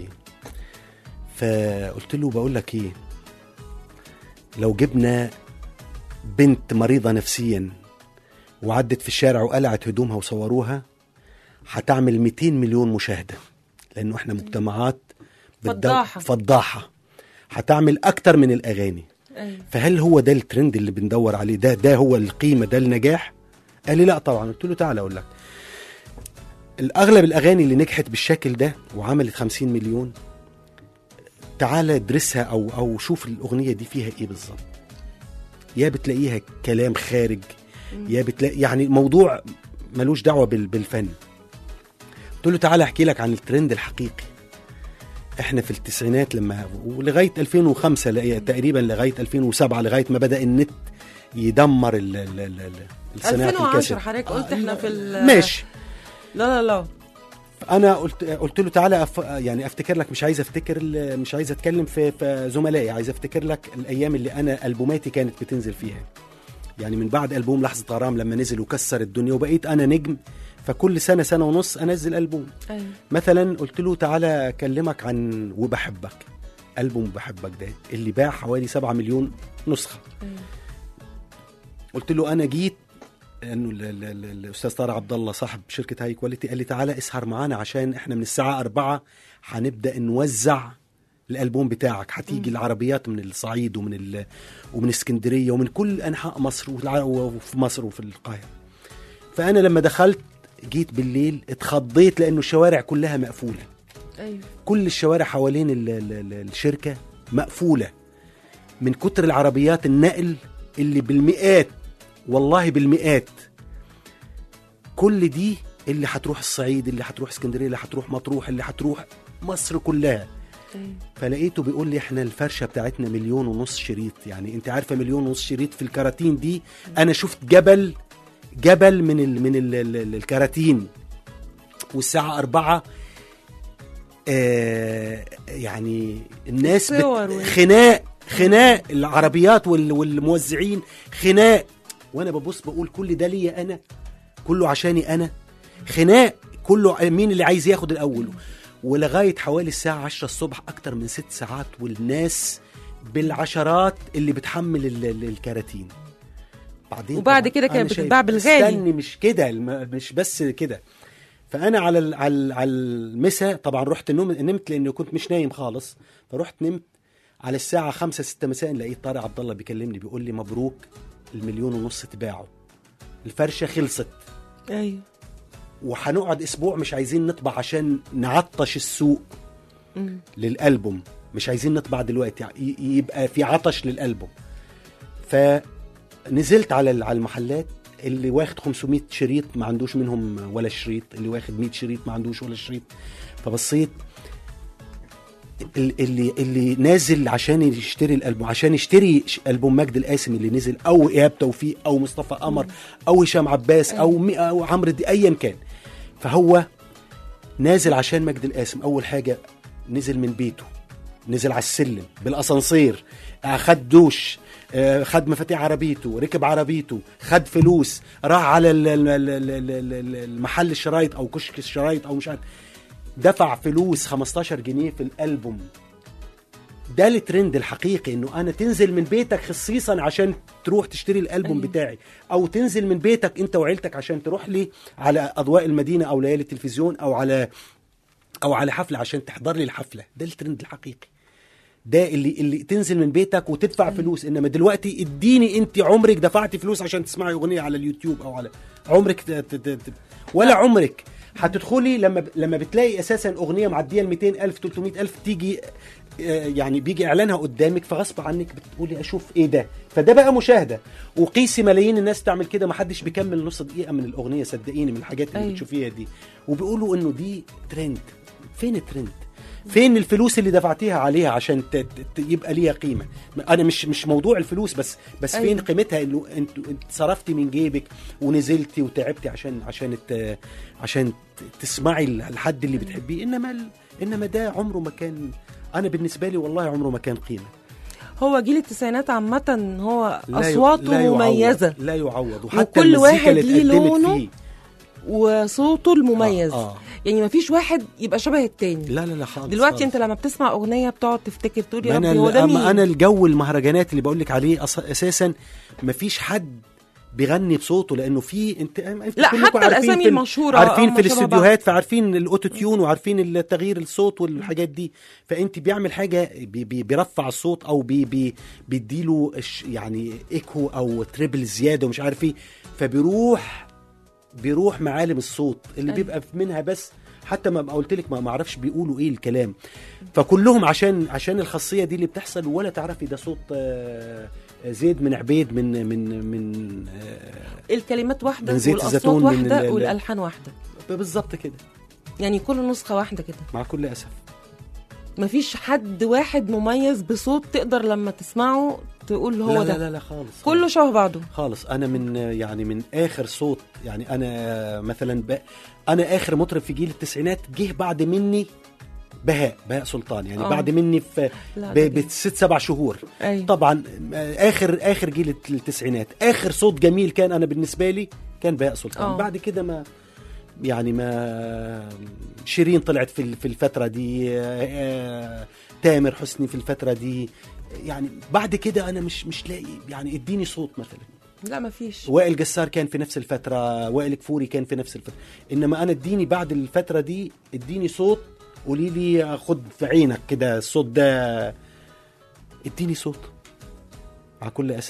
C: فقلت له بقول لك ايه لو جبنا بنت مريضة نفسيا وعدت في الشارع وقلعت هدومها وصوروها هتعمل 200 مليون مشاهدة لأنه احنا مجتمعات بتدو-
B: فضاحة.
C: فضاحة هتعمل أكتر من الأغاني
B: ايوه
C: فهل هو ده الترند اللي بندور عليه ده ده هو القيمة ده النجاح قال لي لا طبعا قلت له تعالى أقول لك الأغلب الأغاني اللي نجحت بالشكل ده وعملت 50 مليون تعالى ادرسها أو أو شوف الأغنية دي فيها إيه بالظبط يا بتلاقيها كلام خارج يا بتلاقي يعني موضوع ملوش دعوة بال- بالفن قلت له تعالى احكي لك عن الترند الحقيقي احنا في التسعينات لما ولغايه 2005 لا- تقريبا لغايه 2007 لغايه ما بدا النت يدمر ال ال ال ال الصناعة
B: 2010
C: الكاسيت.
B: حضرتك قلت احنا في ال-
C: ماشي
B: لا لا لا
C: انا قلت قلت له تعالى أف... يعني افتكر لك مش عايز افتكر ال- مش عايز اتكلم في, في زملائي عايز افتكر لك الايام اللي انا البوماتي كانت بتنزل فيها يعني من بعد البوم لحظه غرام لما نزل وكسر الدنيا وبقيت انا نجم فكل سنه سنه ونص انزل البوم
B: ايوه
C: مثلا قلت له تعالى اكلمك عن وبحبك البوم بحبك ده اللي باع حوالي 7 مليون نسخه
B: أيوة.
C: قلت له انا جيت انه ال- ال- ال- الاستاذ طارق عبد الله صاحب شركه هاي كواليتي قال لي تعالى اسهر معانا عشان احنا من الساعه 4 هنبدا نوزع الالبوم بتاعك هتيجي العربيات من الصعيد ومن ال... ومن اسكندريه ومن كل انحاء مصر والع- وفي مصر وفي القاهره فانا لما دخلت جيت بالليل اتخضيت لانه الشوارع كلها مقفوله
B: ايوه
C: كل الشوارع حوالين ال ال ال الشركة مقفولة من كتر العربيات النقل اللي بالمئات والله بالمئات كل دي اللي هتروح الصعيد اللي هتروح اسكندرية اللي هتروح مطروح اللي هتروح مصر كلها
B: ايوه
C: فلقيته بيقول لي احنا الفرشة بتاعتنا مليون ونص شريط يعني انت عارفة مليون ونص شريط في الكراتين دي انا شفت جبل جبل من ال من ال ال الكراتين والساعة أربعة آه يعني الناس
B: الصور
C: بت...
B: وال-
C: خناق خناق العربيات وال... والموزعين خناق وانا ببص بقول كل ده ليا انا كله عشاني انا خناق كله مين اللي عايز ياخد الاول ولغايه حوالي الساعه 10 الصبح اكتر من ست ساعات والناس بالعشرات اللي بتحمل ال... ال- الكراتين بعدين
B: وبعد
C: طبعاً
B: كده كانت
C: أنا شايف-
B: بتتباع بالغالي.
C: استني مش كده الم- مش بس كده فانا على ال- على ال- على المساء طبعا رحت نوم نمت لانه كنت مش نايم خالص فرحت نمت على الساعه 5 6 مساء لقيت طارق عبد الله بيكلمني بيقول لي مبروك المليون ونص تباعوا الفرشه خلصت
B: ايوه
C: وهنقعد اسبوع مش عايزين نطبع عشان نعطش السوق
B: مم.
C: للالبوم مش عايزين نطبع دلوقتي ي- يبقى في عطش للالبوم فنزلت على ال- على المحلات اللي واخد 500 شريط ما عندوش منهم ولا شريط اللي واخد 100 شريط ما عندوش ولا شريط فبصيت ال- اللي اللي نازل عشان يشتري الالبوم عشان يشتري ش- البوم مجد القاسم اللي نزل او ايهاب توفيق او مصطفى قمر او هشام عباس او مي- او عمرو دي ايا كان فهو نازل عشان مجد القاسم اول حاجه نزل من بيته نزل على السلم بالاسانسير آه، خد دوش آه، خد مفاتيح عربيته ركب عربيته خد فلوس راح على ال- ال- ال- ال- ال- ال- المحل الشرايط او كشك الشرايط او مش عارف دفع فلوس 15 جنيه في الالبوم ده الترند الحقيقي انه انا تنزل من بيتك خصيصا عشان تروح تشتري الالبوم
B: أيوة.
C: بتاعي او تنزل من بيتك انت وعيلتك عشان تروح لي على اضواء المدينه او ليالي التلفزيون او على او على حفله عشان تحضر لي الحفله ده الترند الحقيقي ده اللي اللي تنزل من بيتك وتدفع فلوس انما دلوقتي اديني انت عمرك دفعتي فلوس عشان تسمعي اغنيه على اليوتيوب او على عمرك ت... ت... ت... ت- ولا عمرك هتدخلي لما ب... لما بتلاقي اساسا اغنيه معديه ال 200000 300000 تيجي آه، يعني بيجي اعلانها قدامك فغصب عنك بتقولي اشوف ايه ده فده بقى مشاهده وقيسي ملايين الناس تعمل كده ما حدش بيكمل نص دقيقه من الاغنيه صدقيني من الحاجات اللي
B: أيوة.
C: بتشوفيها دي وبيقولوا انه دي ترند فين الترند فين الفلوس اللي دفعتيها عليها عشان ت... ت... ت- يبقى ليها قيمه انا مش مش موضوع الفلوس بس بس
B: أيوة.
C: فين قيمتها انه انت انت صرفتي من جيبك ونزلتي وتعبتي عشان عشان الت... عشان ت- تسمعي الحد اللي بتحبيه انما ال... انما ده عمره ما كان انا بالنسبه لي والله عمره ما كان قيمه
B: هو جيل التسعينات عامة هو
C: لا ي-
B: أصواته
C: لا يعوض-
B: مميزة
C: لا يعوض وحتى
B: وكل
C: المزيكا
B: واحد
C: اللي
B: ليه
C: اتقدمت
B: لونه
C: فيه
B: وصوته المميز
C: آه، آه.
B: يعني مفيش واحد يبقى شبه التاني
C: لا لا لا خالص
B: دلوقتي
C: خالص.
B: انت لما بتسمع اغنيه بتقعد تفتكر تقول يا
C: ما
B: ربي
C: انا
B: هو ده مين
C: أما انا الجو المهرجانات اللي بقول لك عليه أص- اساسا ما فيش حد بيغني بصوته لانه في انت, انت
B: لا،
C: كلكم
B: حتى
C: عارفين
B: الأسامي
C: في ال-
B: المشهورة
C: عارفين
B: هم
C: في
B: شبه بعض.
C: الاستديوهات فعارفين الاوتو تيون وعارفين التغيير الصوت والحاجات دي فانت بيعمل حاجه بي بي بيرفع الصوت او بي بي بيديله الش- يعني ايكو او تريبل زياده ومش عارف ايه فبيروح بيروح معالم الصوت اللي
B: أيوة.
C: بيبقى منها بس حتى ما ما قلت لك ما ما اعرفش بيقولوا ايه الكلام فكلهم عشان عشان الخاصيه دي اللي بتحصل ولا تعرفي ده صوت آه، زيد من عبيد من من من آه،
B: الكلمات واحده
C: من زيت
B: والاصوات
C: الزيتون من
B: واحده
C: ال- ال-
B: والالحان واحده
C: بالظبط كده
B: يعني كل نسخه واحده كده
C: مع كل اسف
B: مفيش حد واحد مميز بصوت تقدر لما تسمعه تقول هو
C: لا
B: ده
C: لا لا لا خالص
B: كله شبه بعضه
C: خالص انا من يعني من اخر صوت يعني انا مثلا ب... انا اخر مطرب في جيل التسعينات جه بعد مني بهاء بهاء سلطان يعني
B: آه.
C: أوه. بعد مني في
B: لا،
C: ب...
B: ده جميل.
C: بست سبع شهور
B: أيوة.
C: طبعا آه، اخر اخر جيل التسعينات اخر صوت جميل كان انا بالنسبه لي كان بهاء سلطان
B: آه.
C: أوه. بعد كده ما يعني ما شيرين طلعت في في الفتره دي آه، آه، تامر حسني في الفتره دي يعني بعد كده انا مش مش لاقي يعني اديني صوت مثلا
B: لا مفيش
C: وائل جسار كان في نفس الفترة وائل كفوري كان في نفس الفترة إنما أنا اديني بعد الفترة دي اديني صوت قولي لي خد في عينك كده الصوت ده اديني صوت مع كل أسف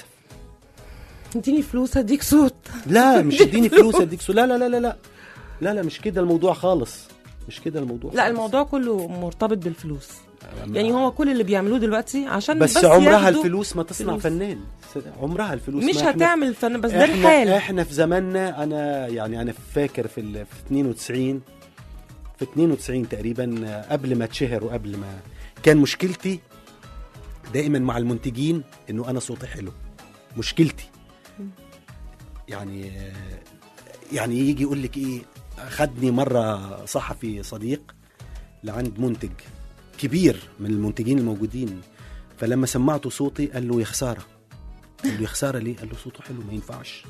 B: اديني فلوس هديك صوت
C: لا مش اديني فلوس اديك صوت لا لا لا لا لا لا لا مش كده الموضوع خالص مش كده الموضوع
B: لا
C: خالص.
B: الموضوع كله مرتبط بالفلوس يعني هو كل اللي بيعملوه دلوقتي عشان
C: بس,
B: بس
C: عمرها
B: ياخدوا
C: الفلوس ما تصنع
B: فلوس.
C: فنان عمرها الفلوس
B: مش
C: ما إحنا-
B: هتعمل فن بس ده
C: احنا
B: الحال
C: احنا في زماننا انا يعني انا فاكر في ال- في 92 في 92 تقريبا آه، قبل ما اتشهر وقبل ما كان مشكلتي دائما مع المنتجين انه انا صوتي حلو مشكلتي يعني آه، يعني يجي يقول لك ايه خدني مره صحفي صديق لعند منتج كبير من المنتجين الموجودين فلما سمعته صوتي قال له يا خساره قال له يا خساره ليه؟ قال له صوته حلو ما ينفعش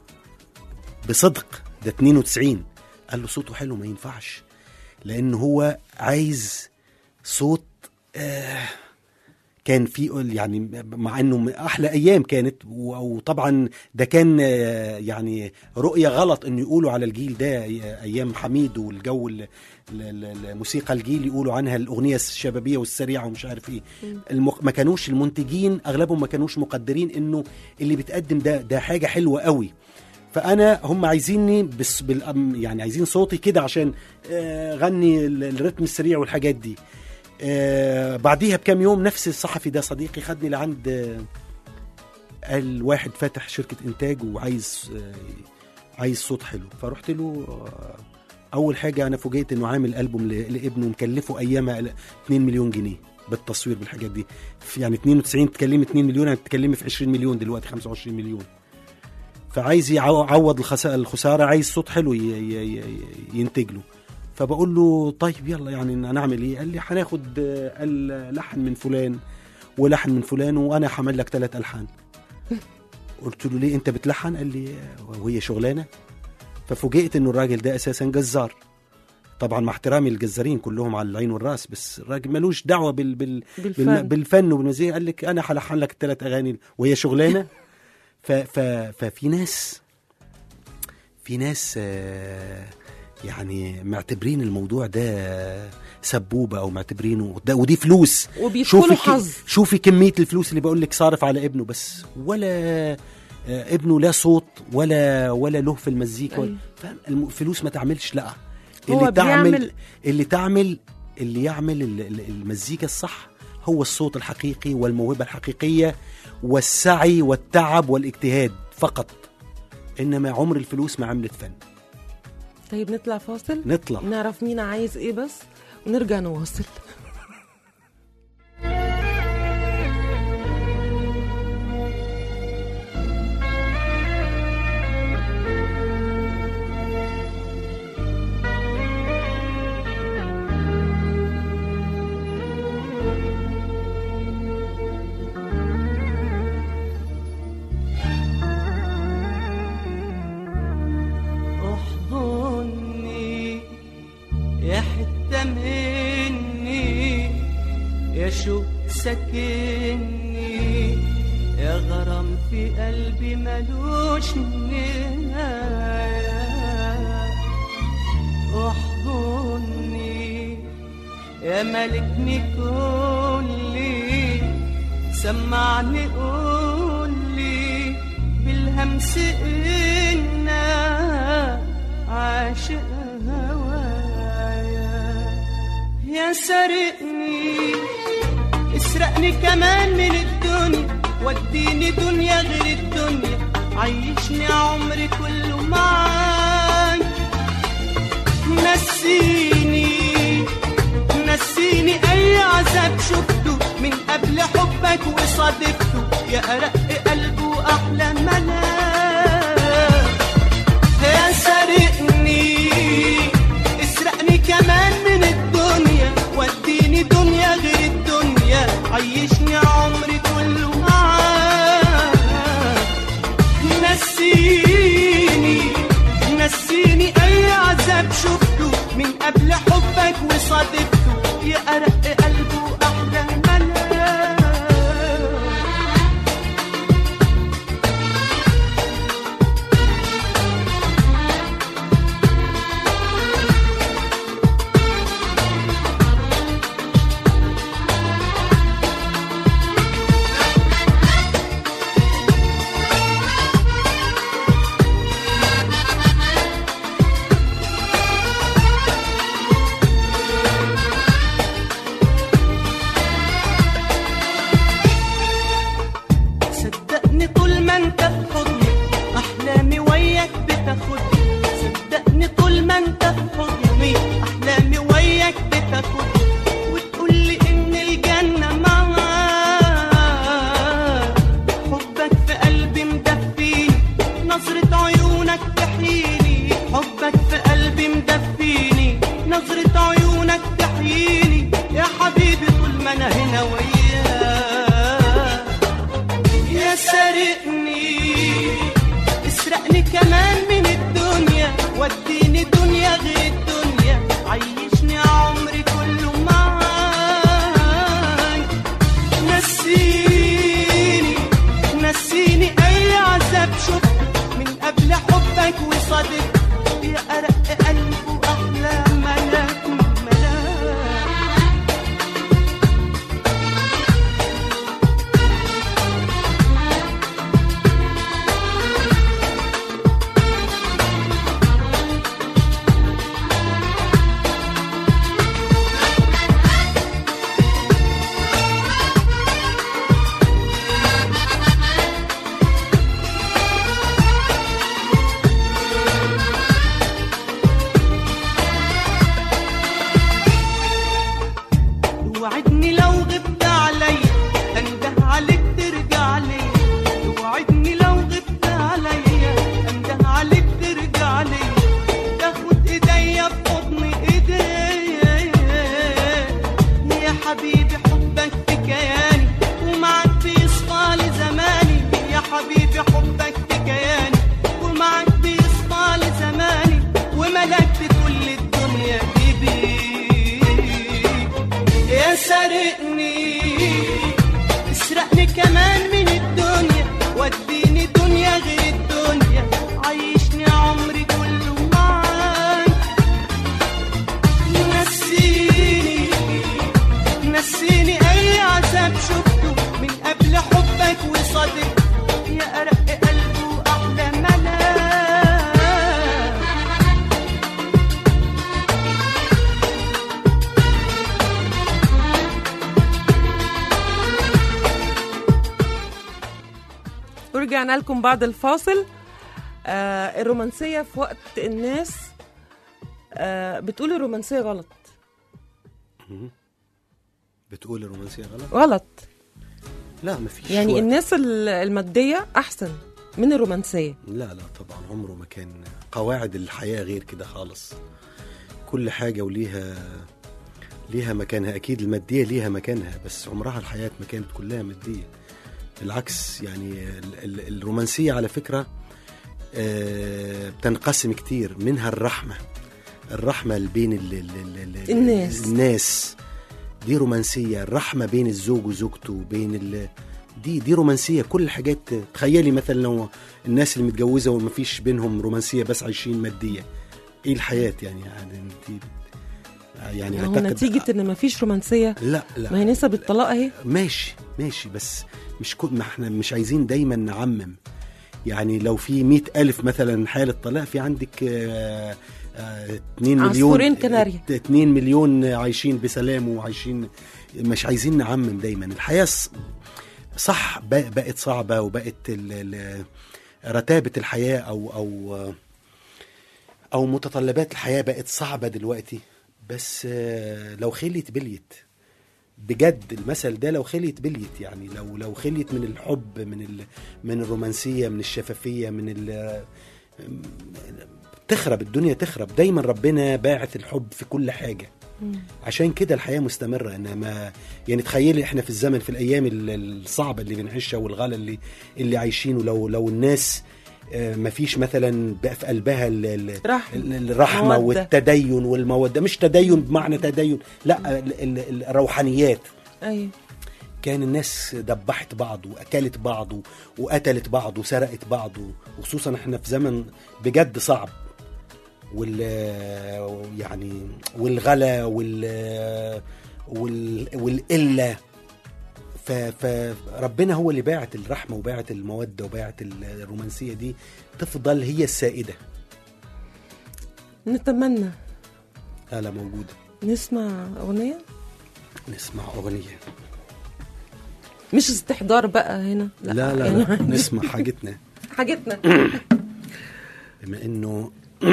C: بصدق ده 92 قال له صوته حلو ما ينفعش لان هو عايز صوت آه كان في يعني مع انه من احلى ايام كانت و- وطبعا ده كان آه، يعني رؤيه غلط انه يقولوا على الجيل ده ايام حميد والجو ال- ال- ال- الموسيقى الجيل يقولوا عنها الاغنيه الشبابيه والسريعه ومش عارف ايه المق... ما كانوش المنتجين اغلبهم ما كانوش مقدرين انه اللي بيتقدم ده ده حاجه حلوه قوي فانا هم عايزيني بس بالأم يعني عايزين صوتي كده عشان آه، غني ال- الريتم السريع والحاجات دي آه، بعديها بكام يوم نفس الصحفي ده صديقي خدني لعند آه، قال واحد فاتح شركه انتاج وعايز آه، عايز صوت حلو فرحت له آه، اول حاجه انا فوجئت انه عامل البوم ل- لابنه مكلفه ايامها 2 مليون جنيه بالتصوير بالحاجات دي في يعني 92 تكلمي 2 مليون يعني بتتكلمي في 20 مليون دلوقتي 25 مليون فعايز يعو- يعوض الخسا- الخساره عايز صوت حلو ي- ي- ي- ينتج له فبقول له طيب يلا يعني هنعمل ايه قال لي هناخد آه، اللحن من فلان ولحن من فلان وانا هعمل لك ثلاث الحان قلت له ليه انت بتلحن قال لي آه، وهي شغلانه ففوجئت انه الراجل ده اساسا جزار طبعا مع احترامي للجزارين كلهم على العين والراس بس الراجل ملوش دعوه بال بال بالفن,
B: بالفن
C: بالفن وبالمزيكا قال لك انا هلحن لك الثلاث اغاني وهي شغلانه ف ف ففي ناس في ناس آه، يعني معتبرين الموضوع ده سبوبه او معتبرينه ده ودي فلوس
B: وبيدخلوا
C: شوفي ك-
B: حظ
C: شوفي كميه الفلوس اللي بقول لك صارف على ابنه بس ولا آه، ابنه لا صوت ولا ولا له في المزيكا ولا
B: أيوة.
C: فاهم الم- الفلوس ما تعملش لا
B: هو
C: اللي تعمل
B: بيعمل-
C: اللي تعمل اللي يعمل ال- ال- المزيكا الصح هو الصوت الحقيقي والموهبه الحقيقيه والسعي والتعب والاجتهاد فقط انما عمر الفلوس ما عملت فن
B: طيب نطلع فاصل
C: نطلع
B: نعرف مين عايز ايه بس ونرجع نواصل
E: احضني يا حتة مني يا شوق سكني يا غرام في قلبي ملوش نهاية احضني يا ملكني كلي سمعني قولي بالهمس إنا عاشق هوايا يا سرقني اسرقني كمان من الدنيا وديني دنيا غير الدنيا عيشني عمري كله معاك نسيني نسيني اي عذاب شفته من قبل حبك وصادفته يا ارق قلب واحلى ملاك يا سرقني اسرقني كمان من الدنيا وديني دنيا غير الدنيا عيشني عمري كله معاك نسيني نسيني اي عذاب شفته من قبل حبك وصادفته يا ارق قلب واحلى ملاك صدقني طول ما انت في حضني احلامي وياك بتاخدني صدقني طول ما انت في حضني احلامي وياك بتاخدني وتقولي ان الجنه معاك حبك في قلبي مدفيني نظرة عيونك تحييني حبك في قلبي مدفيني نظرة عيونك تحييني يا حبيبي طول ما انا هنا وياك يا سارقني اسرقني كمان من الدنيا وديني دنيا غير الدنيا عيشني عمري كله معاك نسيني نسيني اي عذاب شفته من قبل حبك وصادق يا ارق قلب واحلى ملاك ملاك
B: ورجعنا لكم بعد الفاصل آه الرومانسية في وقت الناس آه بتقول الرومانسية غلط
C: بتقول الرومانسيه غلط
B: غلط
C: لا مفيش
B: يعني
C: وقت.
B: الناس ال- المادية أحسن من الرومانسية
C: لا لا طبعا عمره ما كان قواعد الحياة غير كده خالص كل حاجة وليها ليها مكانها أكيد المادية ليها مكانها بس عمرها الحياة ما كانت كلها مادية بالعكس يعني ال- ال- الرومانسية على فكرة آه، بتنقسم كتير منها الرحمة الرحمة اللي بين ال ال ال ال
B: الناس.
C: الناس دي رومانسية الرحمة بين الزوج وزوجته بين ال دي دي رومانسية كل الحاجات تخيلي مثلا لو الناس اللي متجوزة وما فيش بينهم رومانسية بس عايشين مادية ايه الحياة يعني يعني انت يعني
B: هو
C: أعتقد-
B: نتيجة إن مفيش رومانسية
C: لا لا
B: ما هي نسب الطلاق أهي
C: ماشي ماشي بس مش كل ما احنا مش عايزين دايما نعمم يعني لو في مئة ألف مثلا حالة طلاق في عندك آه، آه، 2 مليون
B: عصفورين كناريا.
C: 2 مليون عايشين بسلام وعايشين مش عايزين نعمم دايما الحياة ص- صح ب- بقت صعبة وبقت ال- ال- رتابة الحياة أو أو أو متطلبات الحياة بقت صعبة دلوقتي بس آه، لو خليت بليت بجد المثل ده لو خليت بليت يعني لو لو خليت من الحب من ال من الرومانسيه من الشفافيه من ال تخرب الدنيا تخرب دايما ربنا باعث الحب في كل حاجه عشان كده الحياه مستمره انما يعني تخيلي احنا في الزمن في الايام ال- الصعبه اللي بنعيشها والغلا اللي اللي عايشينه لو لو الناس آه، مفيش مثلا بقى في قلبها ال- ال-
B: رحمة.
C: ال- الرحمه
B: مودة.
C: والتدين والموده مش تدين بمعنى تدين لا ال- ال- الروحانيات
B: أيوة
C: كان الناس دبحت بعض واكلت بعض وقتلت بعض وسرقت بعض وخصوصا احنا في زمن بجد صعب وال يعني والغلا وال وال والقله ف- فربنا هو اللي باعت الرحمه وباعت الموده وباعت الرومانسيه دي تفضل هي السائده
B: نتمنى
C: آلة موجوده
B: نسمع أغنية
C: نسمع اغنيه
B: مش استحضار بقى هنا
C: لا لا, لا, لا. نسمع حاجتنا
B: حاجتنا
C: بما انه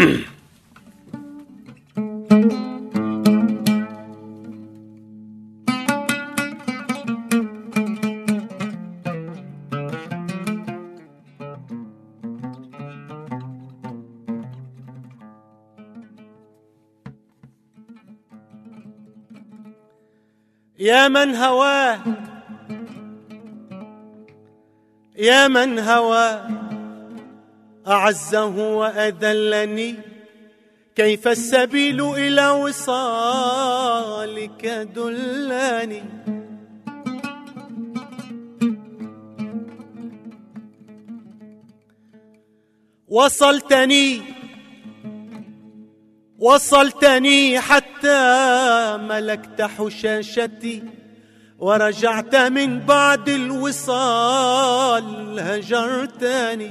D: يا من هواه يا من هواه أعزه وأذلني كيف السبيل إلى وصالك دلاني وصلتني وصلتني حتى ملكت حشاشتي ورجعت من بعد الوصال هجرتني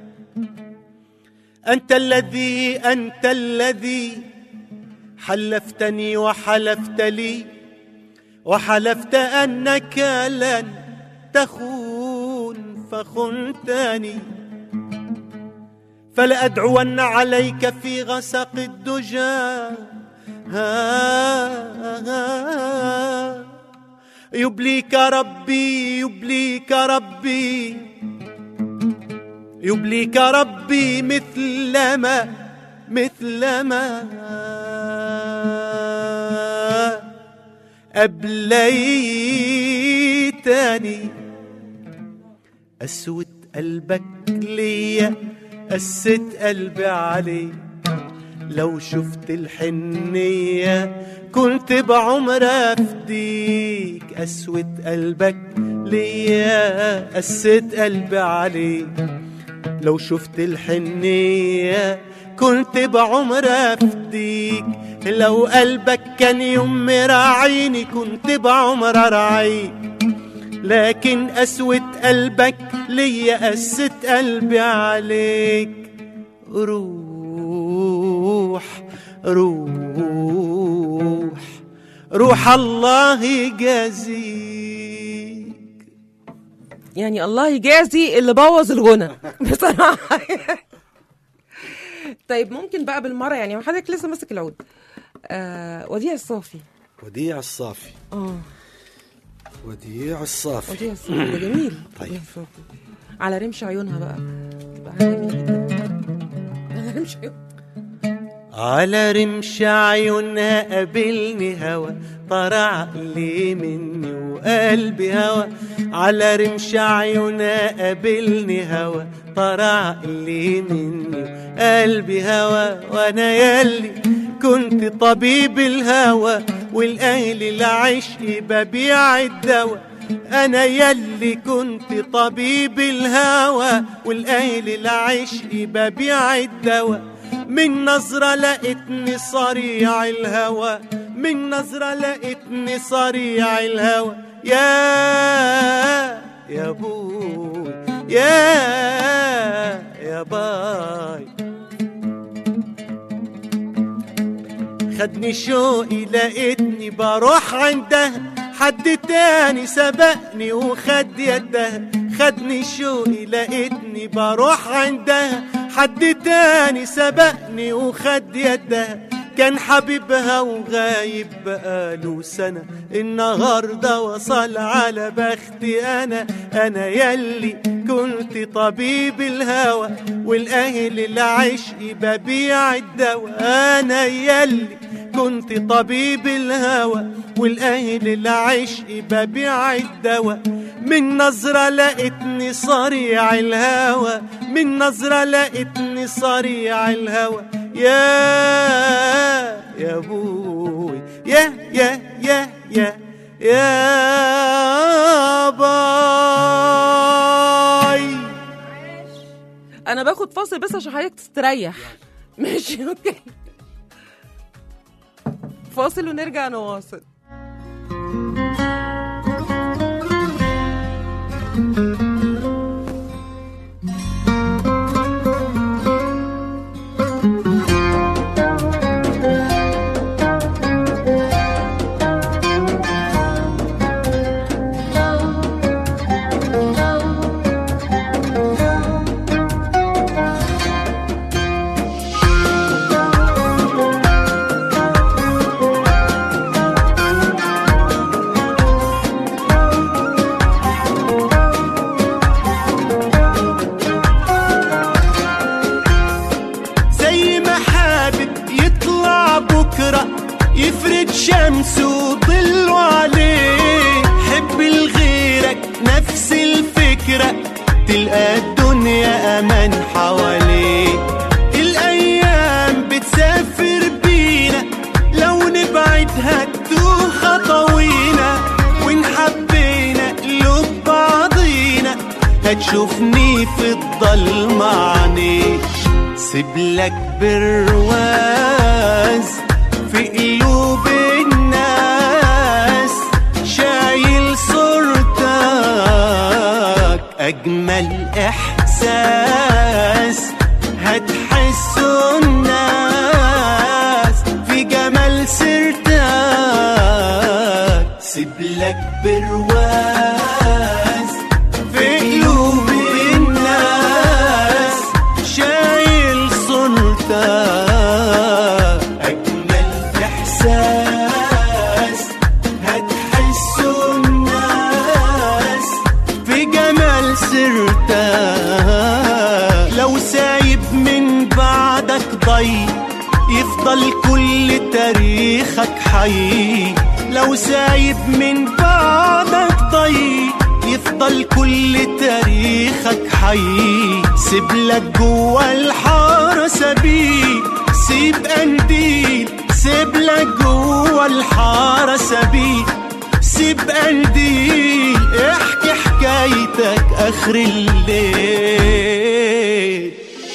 D: أنت الذي أنت الذي حلفتني وحلفت لي وحلفت أنك لن تخون فخنتني فلأدعون عليك في غسق الدجى ها ها يبليك ربي يبليك ربي يبليك ربي مثلما مثلما أبليتني أسود قلبك ليا قست قلبي عليك لو شفت الحنية كنت بعمر أفديك أسود قلبك ليا قست قلبي عليك لو شفت الحنية كنت بعمر أفديك لو قلبك كان يوم راعيني كنت بعمر أرعيك لكن قسوة قلبك ليا قست قلبي عليك روح روح روح الله يجازيك
B: يعني الله يجازي اللي بوظ الغنى بصراحه طيب ممكن بقى بالمره يعني حضرتك لسه ماسك العود آه وديع الصافي
C: وديع الصافي
B: اه
C: وديع الصافي
B: وديع الصافي ده جميل
C: طيب.
B: وديع الصافي. على رمش عيونها بقى تبقى حاجة جميلة جدا على رمش عيونها
D: على رمش عيونها قابلني هوا طرع لي مني وقلبي هوا على رمش عيونها قابلني هوا طرع لي مني وقلبي هوا وانا ياللي كنت طبيب الهوى والاهل العشق ببيع الدواء انا يلي كنت طبيب الهوى والاهل العشق ببيع الدواء من نظرة لقيتني صريع الهوى من نظرة لقيتني صريع الهوى يا يا بوي يا يا باي خدني شوقي لقيتني بروح عندها حد تاني سبقني وخد يدها خدني شوقي لقيتني بروح عندها حد تاني سبقني وخد يدها كان حبيبها وغايب بقاله سنة النهاردة وصل على بختي أنا أنا يلي كنت طبيب الهوى والأهل العشق ببيع الدواء أنا يلي كنت طبيب الهوى والأهل العشق ببيع الدواء من نظرة لقيتني صريع الهوى من نظرة لقيتني صريع الهوى يا يا بوي يا يا يا يا يا باي
B: انا باخد فاصل بس عشان حضرتك تستريح ماشي اوكي فاصل ونرجع نواصل
D: زي ما حابب يطلع بكرة يفرد شمسه وظله عليه حب لغيرك نفس الفكرة تلقى الدنيا أمان حواليك الأيام بتسافر بينا لو نبعد هتوه خطوينا وإن حبينا قلوب بعضينا هتشوفني في الضلمة عينيك سيبلك برواز في قلوب الناس شايل صورتك أجمل إحساس هتحسه الناس في جمال سيرتك سيبلك برواز في قلوب الناس شايل صورتك أجمل إحساس هتحسه الناس في جمال سيرتك لو سايب من بعدك ضي يفضل كل تاريخك حي لو سايب من بعدك ضي يفضل كل تاريخك حي سيب لك جوا الحارة سبيل سيب قنديل سيب لك جوا الحارة سبيل سيب قنديل احكي حكايتك اخر الليل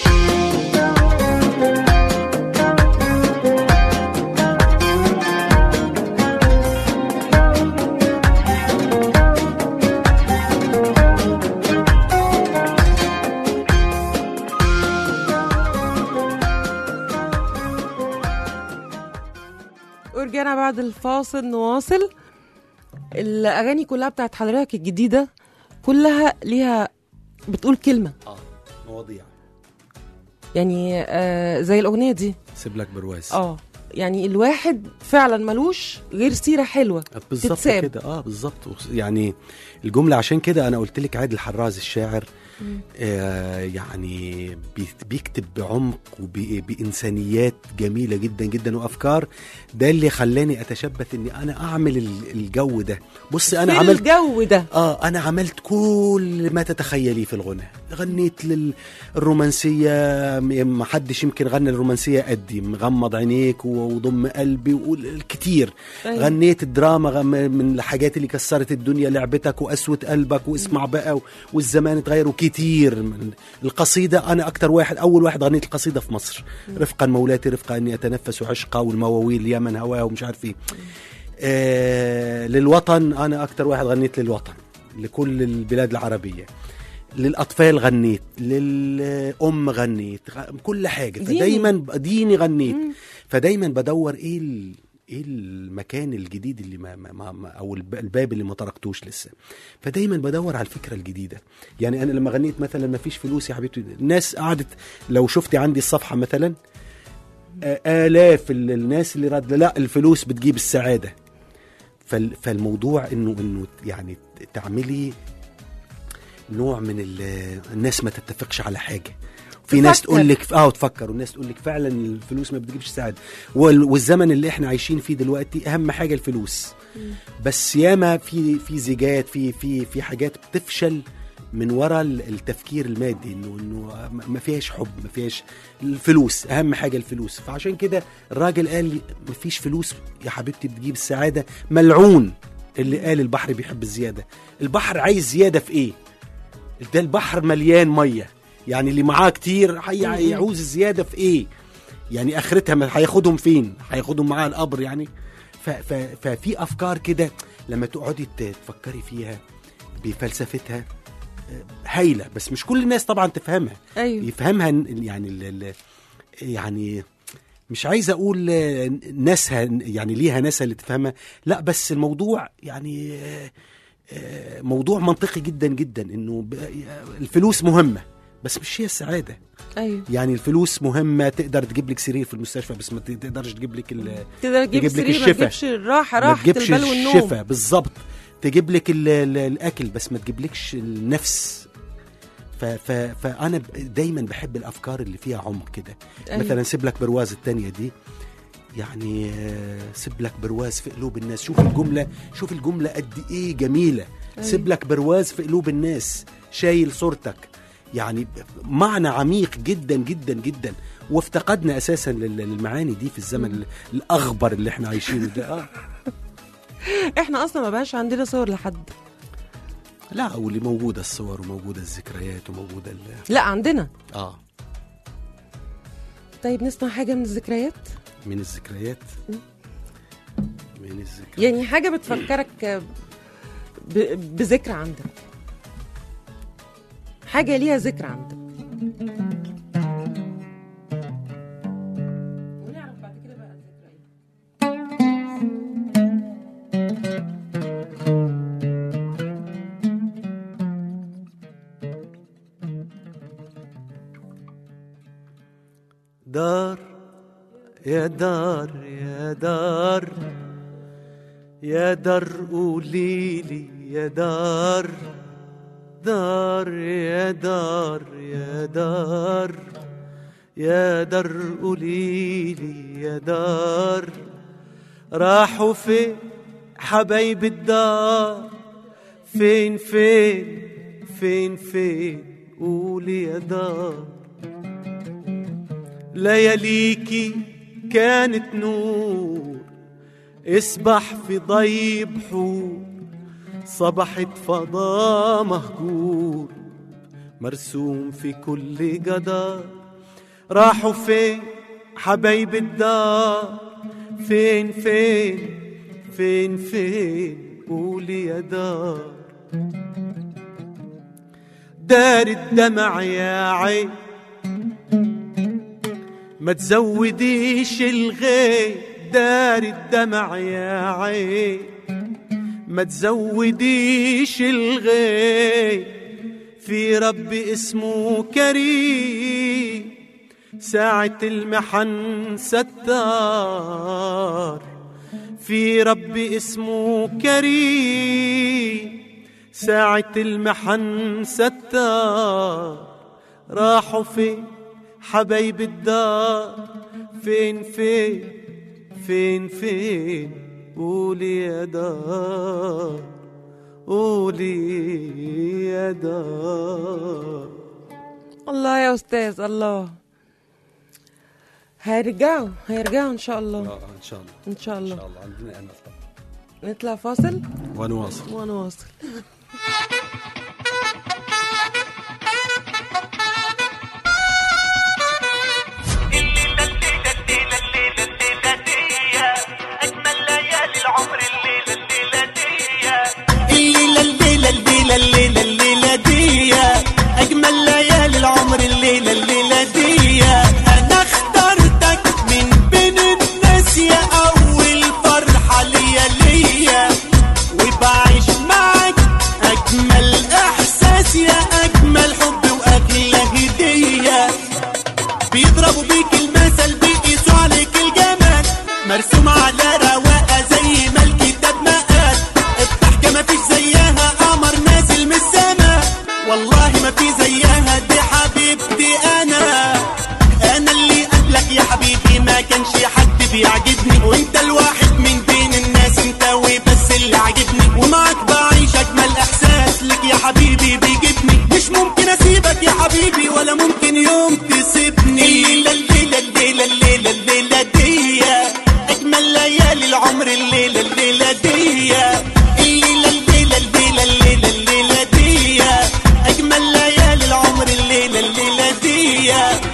B: ورجعنا بعد الفاصل نواصل الاغاني كلها بتاعت حضرتك الجديده كلها ليها بتقول كلمه
C: اه مواضيع
B: يعني آه زي الاغنيه دي
C: سيب لك برواز
B: اه يعني الواحد فعلا ملوش غير سيره حلوه
C: بالظبط
B: تتساب.
C: كده اه بالظبط وخ- يعني الجمله عشان كده انا قلت لك عادل حراز الشاعر آه يعني بي- بيكتب بعمق وبإنسانيات جميلة جدا جدا وأفكار ده اللي خلاني أتشبث إني أنا أعمل ال- الجو ده بص أنا
B: في
C: عملت
B: الجو ده
C: اه انا عملت كل ما تتخيليه في الغنى غنيت للرومانسيه ما حدش يمكن غنى الرومانسيه قدي مغمض عينيك وضم قلبي والكتير
B: أيوة.
C: غنيت الدراما غم- من الحاجات اللي كسرت الدنيا لعبتك وقسوه قلبك واسمع بقى و- والزمان اتغير وكتير من القصيده انا اكتر واحد اول واحد غنيت القصيده في مصر رفقا مولاتي رفقا اني اتنفس عشقا والمواويل يا من هواه ومش عارف ايه آه للوطن انا اكتر واحد غنيت للوطن لكل البلاد العربيه للاطفال غنيت للام غنيت غ- كل حاجه
B: ديني.
C: فدايما ب- ديني غنيت فدايما بدور ايه ال... ايه المكان الجديد اللي ما, ما, ما ما- او الب- الباب اللي ما تركتوش لسه فدايما بدور على الفكره الجديده يعني انا لما غنيت مثلا ما فيش فلوس يا حبيبتي الناس قعدت لو شفتي عندي الصفحه مثلا آه، آلاف ال- الناس اللي رد لا الفلوس بتجيب السعادة فال- فالموضوع انه انه يعني تعملي نوع من ال- الناس ما تتفقش على حاجة في ناس
B: تفكر.
C: تقول لك اه تفكر والناس تقول لك فعلا الفلوس ما بتجيبش سعاده وال- والزمن اللي احنا عايشين فيه دلوقتي اهم حاجه الفلوس بس ياما في في زيجات في في في حاجات بتفشل من وراء ال- التفكير المادي انه انه ما- ما فيهاش حب ما فيهاش الفلوس اهم حاجه الفلوس فعشان كده الراجل قال لي ما فيش فلوس يا حبيبتي بتجيب السعاده ملعون اللي قال البحر بيحب الزياده البحر عايز زياده في ايه ده البحر مليان ميه يعني اللي معاه كتير هي- هيعوز الزياده في ايه يعني اخرتها ما هياخدهم فين هياخدهم معاه القبر يعني ف ف ففي افكار كده لما تقعدي ت- تفكري فيها بفلسفتها آه، هايله بس مش كل الناس طبعا تفهمها
B: ايوه
C: يفهمها ن- يعني ال ال يعني مش عايز اقول آه، ناسها يعني ليها ناسها اللي تفهمها لا بس الموضوع يعني آه، آه، موضوع منطقي جدا جدا انه ب- الفلوس مهمه بس مش هي السعاده
B: ايوه
C: يعني الفلوس مهمه تقدر تجيب لك سرير في المستشفى بس ما تقدرش تجيب لك ال-
B: تقدر تجيب
C: تجيب لك
B: السرير ما
C: الشفا.
B: تجيبش الراحه
C: ما
B: راحه
C: تجيبش
B: البال والنوم
C: الشفا بالظبط تجيب لك ال- ال- الاكل بس ما تجيبلكش النفس ف ف فانا ب- دايما بحب الافكار اللي فيها عمق كده
B: أيوة.
C: مثلا سيب لك برواز التانية دي يعني آه، سيب لك برواز في قلوب الناس شوف الجمله شوف الجمله قد ايه جميله سيب لك برواز في قلوب الناس شايل صورتك يعني ب- معنى عميق جدا جدا جدا وافتقدنا اساسا لل- للمعاني دي في الزمن ال- الاغبر اللي احنا عايشينه ده آه.
B: احنا اصلا ما بقاش عندنا صور لحد
C: لا واللي موجوده الصور وموجوده الذكريات وموجوده ال...
B: لا عندنا
C: اه
B: طيب نسمع حاجه من الذكريات
C: من الذكريات من الذكريات
B: يعني حاجه بتفكرك ب- بذكرى عندك حاجه ليها ذكرى عندك ونعرف بعد كده بقى الذكرى ايه
D: دار يا دار يا دار يا دار قوليلي يا دار دار يا دار يا دار يا دار قوليلي يا دار راحوا فين حبايب الدار فين فين فين فين قولي يا دار لياليكي كانت نور اسبح في ضي بحور صبحت فضاء مهجور مرسوم في كل جدار راحوا فين حبايب الدار فين فين فين فين قولي يا دار دار الدمع يا عين ما تزوديش الغي دار الدمع يا عين ما تزوديش الغي في رب اسمه كريم ساعة المحن ستار في رب اسمه كريم ساعة المحن ستار راحوا فين حبايب الدار فين فين فين فين قولي يا دار قولي يا دار
B: الله يا استاذ الله هيرجعوا هيرجعوا ان شاء الله
C: اه ان شاء الله
B: ان شاء
C: ان
B: الله
C: شاء الله عندنا امل طبعا
B: نطلع فاصل
C: ونواصل
B: ونواصل
E: الليلة الليلة الليلة الليلة الليلة دي أجمل ليالي العمر الليلة الليلة دي
D: الليلة الليلة الليلة الليلة الليلة دي أجمل ليالي العمر الليلة الليلة دي أنا اخترتك من بين الناس يا أول فرحة ليا ليا وبعيش معك أجمل إحساس يا أجمل حب وأغلى هدية بيضربوا بيك المثل بيقيسوا عليك الجمال مرسوم على رواقة زي ما الكتاب ما قال الضحكة ما فيش زيها قمر نازل من السما والله ما في زيها دي حبيبتي انا انا اللي قبلك يا حبيبي ما كانش حد بيعجبني وانت الواحد من بين الناس انت وبس اللي عاجبني ومعك بعيش اجمل احساس لك يا حبيبي بيجيبني مش ممكن اسيبك يا حبيبي ولا ممكن يوم تسيبني الليله الليله الليله الليله الليله دي اجمل ليالي العمر الليله الليله دي الليله الليله الليله الليله الليله دي اجمل ليالي العمر الليله الليله دي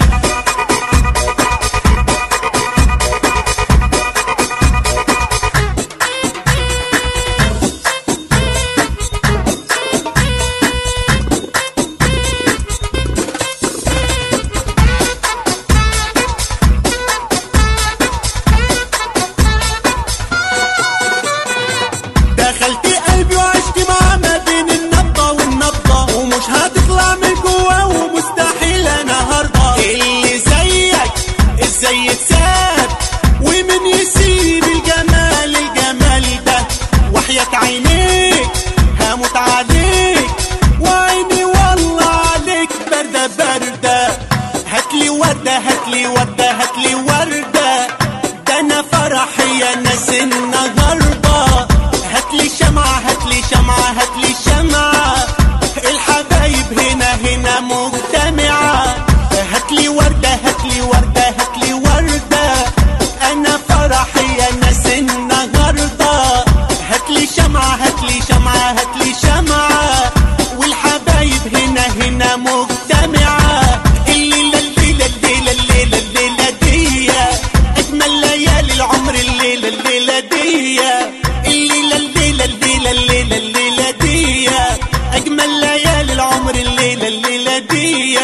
D: دخلت قلبي وعشت معاه ما بين النبضة والنبضة ومش هتطلع من جواه ومستحيل انا هرضى اللي زيك ازاي يتساب ومن يسيب الجمال الجمال ده وحياة عينيك هموت عليك وعيني والله عليك باردة باردة هاتلي وردة هاتلي وردة هاتلي وردة ده انا فرحي يا ناس النهارده هاتلي شمعة هاتلي شمعة هاتلي شمعة الحبايب هنا هنا مجتمعة هاتلي وردة هاتلي وردة هاتلي وردة أنا فرحي يا ناس النهاردة هاتلي شمعة هاتلي شمعة هاتلي شمعة والحبايب هنا هنا مجتمعة الليلة الليلة الليلة الليلة الليلة دي أجمل ليالي العمر الليلة الليلة دي الليلة الليلة الليلة الليلة الليلة دي أجمل ليالي العمر الليلة الليلة دي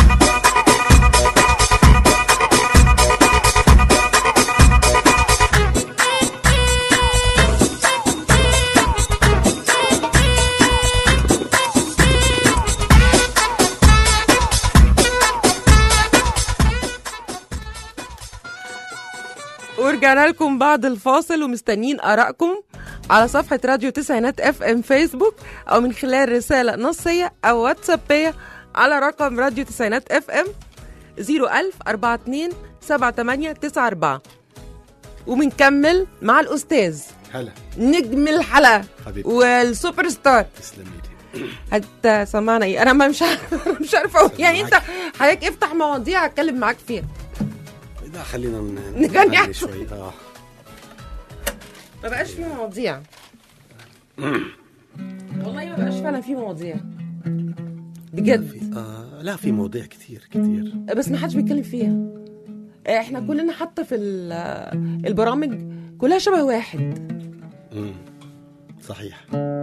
B: ورجعنا لكم بعد الفاصل ومستنيين آرائكم على صفحة راديو تسعينات اف ام فيسبوك أو من خلال رسالة نصية أو واتسابية على رقم راديو تسعينات اف ام 01000 42 78 94 وبنكمل مع الأستاذ
C: هلا
B: نجم الحلقة
C: حبيبتي.
B: والسوبر ستار
C: تسلمي لي
B: هت سمعنا ايه انا ما مش عارفه مش عارفه أقول. يعني انت حضرتك افتح مواضيع اتكلم معاك فيها
C: لا خلينا ن-
B: نغني
C: نغني
B: أحسن.
C: شوي اه
B: ما بقاش في مواضيع والله ما بقاش فعلا في مواضيع بجد
C: آه لا في مواضيع كتير كتير
B: بس ما حدش بيتكلم فيها احنا كلنا حتى في ال- البرامج كلها شبه واحد
C: مم. صحيح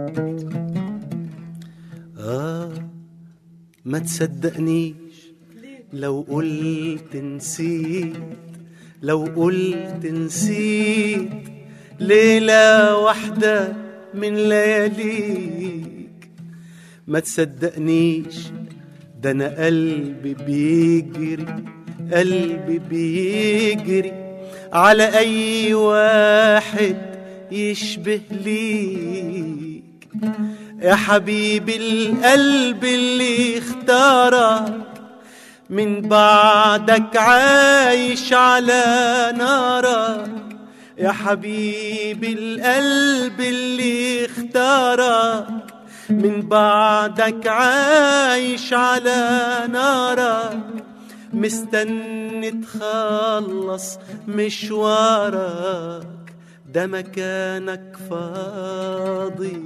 C: آه ما تصدقنيش لو قلت نسيت لو قلت نسيت ليلة واحدة
D: من لياليك ما تصدقنيش ده انا قلبي بيجري قلبي بيجري على اي واحد يشبه ليك يا حبيبي القلب اللي اختارك من بعدك عايش على نارك يا حبيبي القلب اللي اختارك من بعدك عايش على نارك مستني تخلص مشوارك ده مكانك فاضي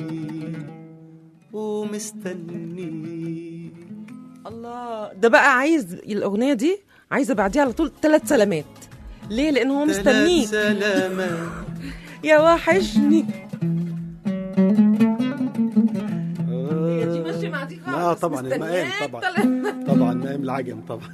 D: ومستني
B: الله ده بقى عايز الاغنيه دي عايزه بعديها على طول ثلاث سلامات ليه لان هو مستنيك
D: سلامة
B: يا وحشني هي دي ماشيه مع دي خالص
C: اه طبعا المقام
B: مستنياك
C: طبعا
B: تلات-
C: طبعا مقام العجم طبعا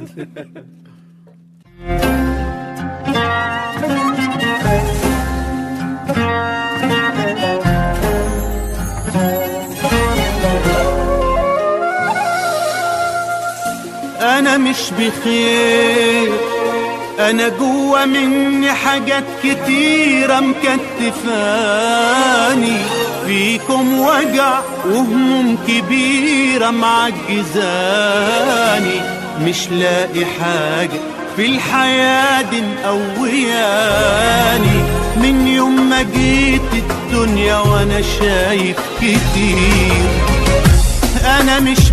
D: انا مش بخير انا جوا مني حاجات كتيرة مكتفاني فيكم وجع وهموم كبيرة معجزاني مش لاقي حاجة في الحياة دي مقوياني من يوم ما جيت الدنيا وانا شايف كتير انا مش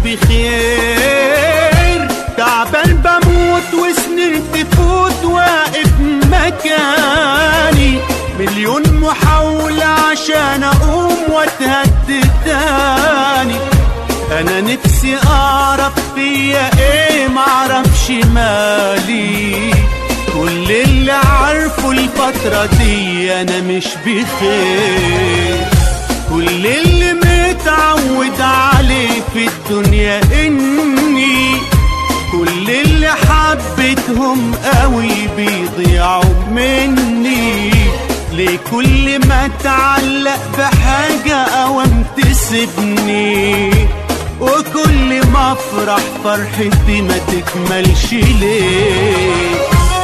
D: بخير تعبان بموت وسنين تفوت واقف مكاني مليون محاولة عشان اقوم واتهد تاني انا نفسي اعرف فيا ايه معرفش مالي كل اللي عارفه الفترة دي انا مش بخير كل اللي متعود عليه في الدنيا اني كل اللي حبيتهم قوي بيضيعوا مني ليه كل ما اتعلق بحاجة اوام تسيبني وكل ما افرح فرحتي ما تكملش ليه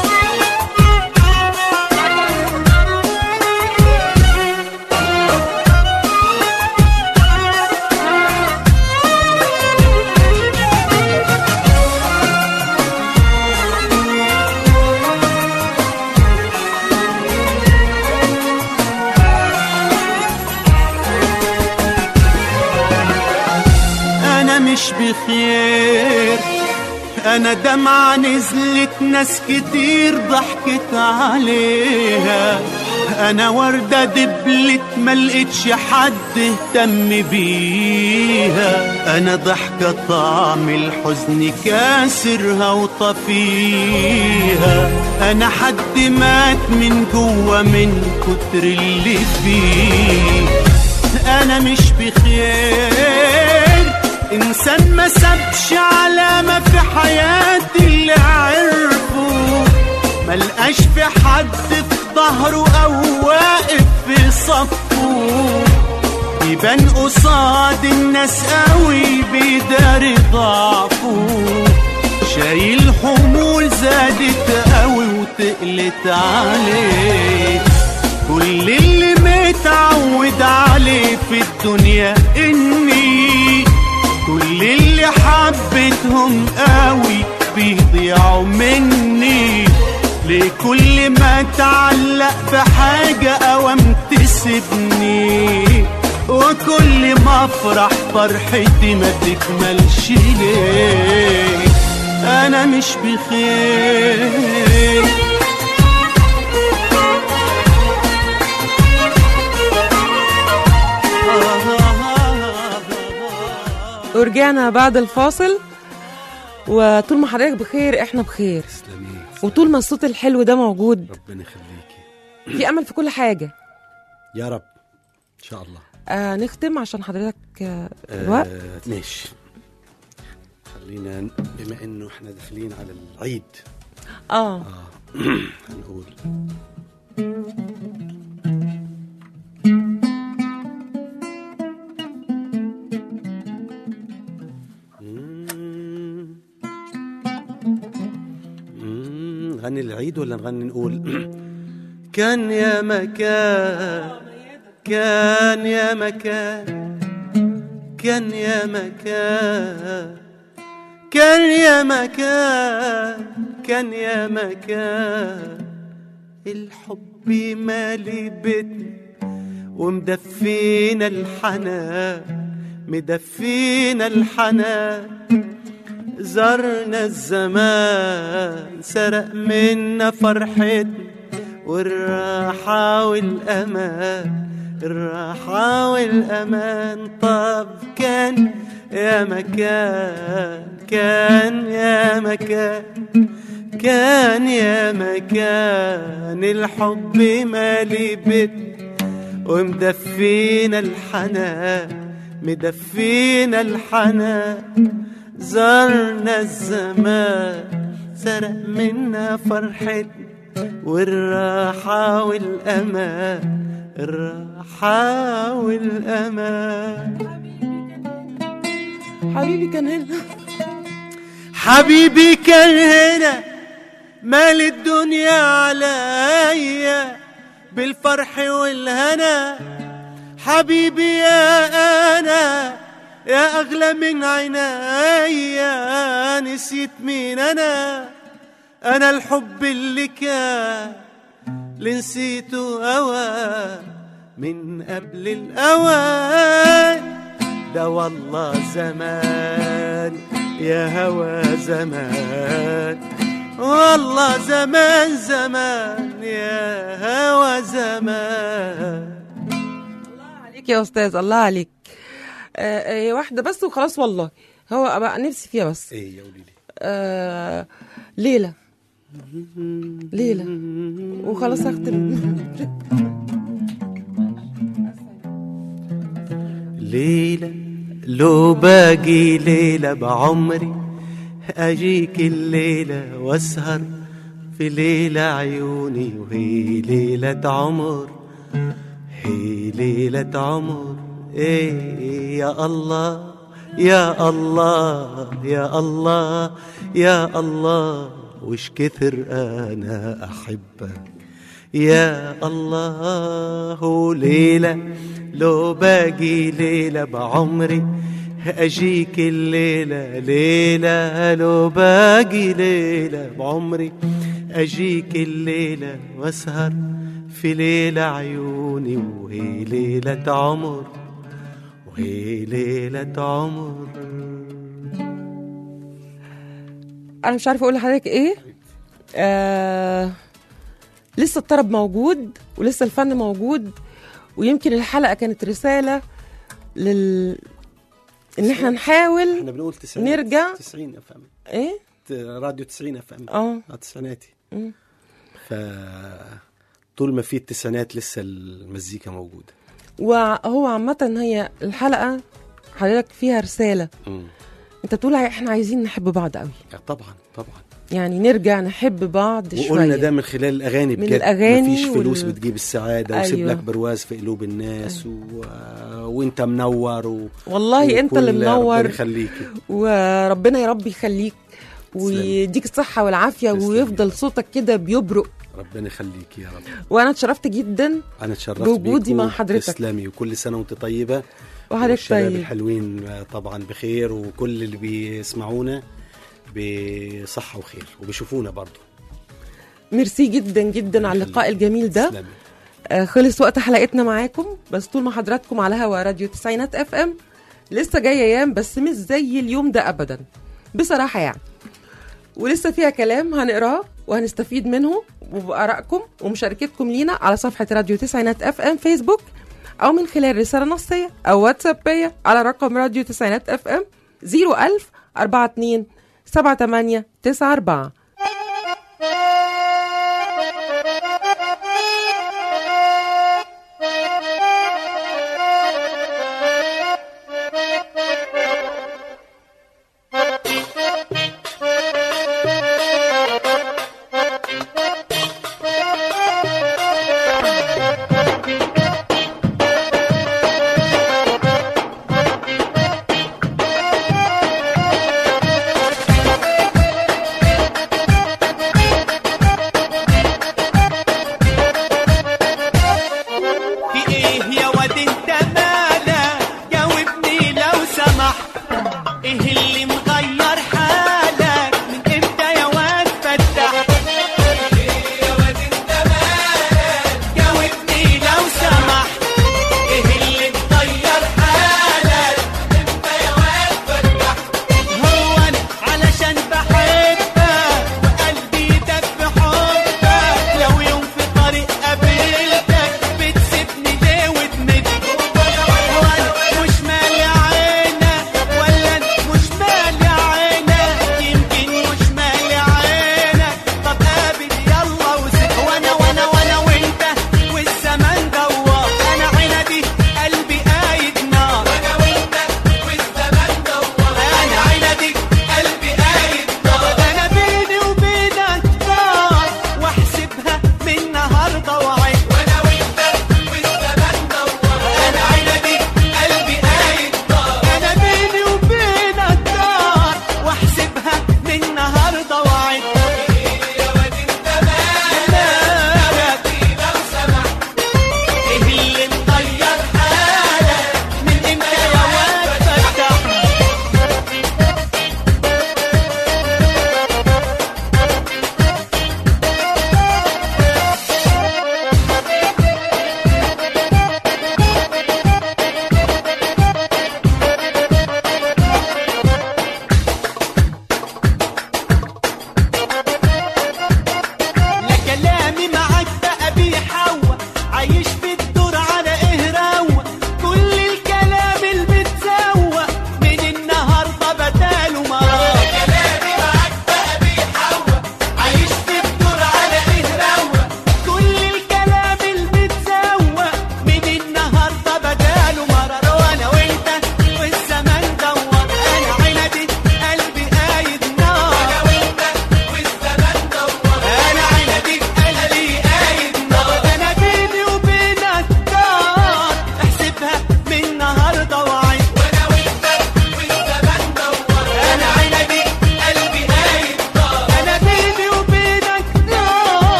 D: انا مش بخير انا دمعة نزلت ناس كتير ضحكت عليها انا وردة دبلت ملقتش حد اهتم بيها انا ضحكة طعم الحزن كاسرها وطفيها انا حد مات من جوا من كتر اللي فيه انا مش بخير انسان ما سابش علامة في حياتي اللي عرفه ملقاش في حد في ظهره او واقف في صفه يبان قصاد الناس قوي بيداري ضعفه شايل حمول زادت قوي وتقلت عليه كل اللي متعود عليه في الدنيا اني كل اللي حبيتهم قوي بيضيعوا مني ليه كل ما اتعلق بحاجة اوام تسيبني وكل ما افرح فرحتي ما تكملش ليه انا مش بخير
B: ورجعنا بعد الفاصل وطول ما حضرتك بخير احنا بخير
C: تسلمي
B: وطول ما الصوت الحلو ده موجود
C: ربنا يخليكي
B: في امل في كل حاجه
C: يا رب ان شاء الله
B: آه نختم عشان حضرتك آه الوقت
C: آه ماشي خلينا ن- بما انه احنا داخلين على العيد
B: اه
C: اه هنقول نغني العيد ولا نغني نقول كان يا مكان كان يا مكان كان يا مكان كان يا مكان كان يا مكان الحب مالي بيتنا ومدفينا الحنان مدفينا الحنان زرنا الزمان سرق منا فرحتنا والراحة والأمان الراحة والأمان طب كان يا مكان كان يا مكان كان يا مكان الحب مالي بيتنا ومدفينا الحنان مدفينا الحنان زرنا الزمان سرق منا فرحتنا والراحة والأمان الراحة والأمان
B: حبيبي كان هنا
C: حبيبي كان هنا مال الدنيا عليا بالفرح والهنا حبيبي يا انا يا اغلى من عينيا نسيت مين انا انا الحب اللي كان اللي نسيته اوان من قبل الاوان ده والله زمان يا هوى زمان والله زمان زمان يا هوى زمان
B: عليك يا استاذ الله عليك آه آه واحده بس وخلاص والله هو بقى نفسي فيها بس
C: ايه يا قولي لي
B: آه ليلى ليلى وخلاص هختم
C: ليلة لو باقي ليلة بعمري أجيك الليلة وأسهر في ليلة عيوني وهي ليلة عمر هي ليلة عمر إيه يا الله يا الله يا الله يا الله وش كثر أنا أحبك يا الله ليلة لو باقي ليلة بعمري أجيك الليلة ليلة لو باقي ليلة بعمري أجيك الليلة وأسهر في ليلة عيوني وهي ليلة عمر وهي ليلة عمر
B: انا مش عارفه اقول لحضرتك ايه آه لسه الطرب موجود ولسه الفن موجود ويمكن الحلقه كانت رساله لل ان احنا نحاول
C: احنا بنقول تسعين
B: نرجع.
C: 90 اف ام
B: ايه
C: راديو 90 اف ام
B: اه
C: التسعيناتي
B: مم.
C: ف طول ما في التسعينات لسه المزيكا موجوده
B: وهو عامه هي الحلقه حضرتك فيها رساله
C: مم.
B: انت بتقول احنا عايزين نحب بعض قوي
C: طبعا طبعا
B: يعني نرجع نحب بعض شويه
C: وقلنا ده من خلال الاغاني
B: من
C: بجد
B: الأغاني
C: مفيش فلوس
B: وال-
C: بتجيب السعاده وسيب
B: أيوة.
C: لك برواز في قلوب الناس و... وانت منور و...
B: والله انت اللي
C: وكل
B: منور
C: ربنا يخليكي
B: وربنا يا رب يخليك ويديك الصحة والعافية
C: تسلمي.
B: ويفضل صوتك كده بيبرق
C: ربنا يخليكي يا رب
B: وانا اتشرفت جدا
C: انا اتشرفت
B: بوجودي
C: بيكوا.
B: مع حضرتك.
C: تسلمي وكل سنه وانت طيبه
B: وحضرتك
C: والشباب
B: طيب
C: الحلوين طبعا بخير وكل اللي بيسمعونا بصحه وخير وبيشوفونا برضو
B: ميرسي جدا جدا على اللقاء الجميل ده
C: تسلمي.
B: آه خلص وقت حلقتنا معاكم بس طول ما حضراتكم على هوا راديو تسعينات اف ام لسه جايه ايام بس مش زي اليوم ده ابدا بصراحه يعني ولسه فيها كلام هنقراه وهنستفيد منه وبآرائكم ومشاركتكم لينا على صفحة راديو تسعينات اف ام فيسبوك أو من خلال رسالة نصية أو واتسابية على رقم راديو تسعينات اف ام 01000 42 78 94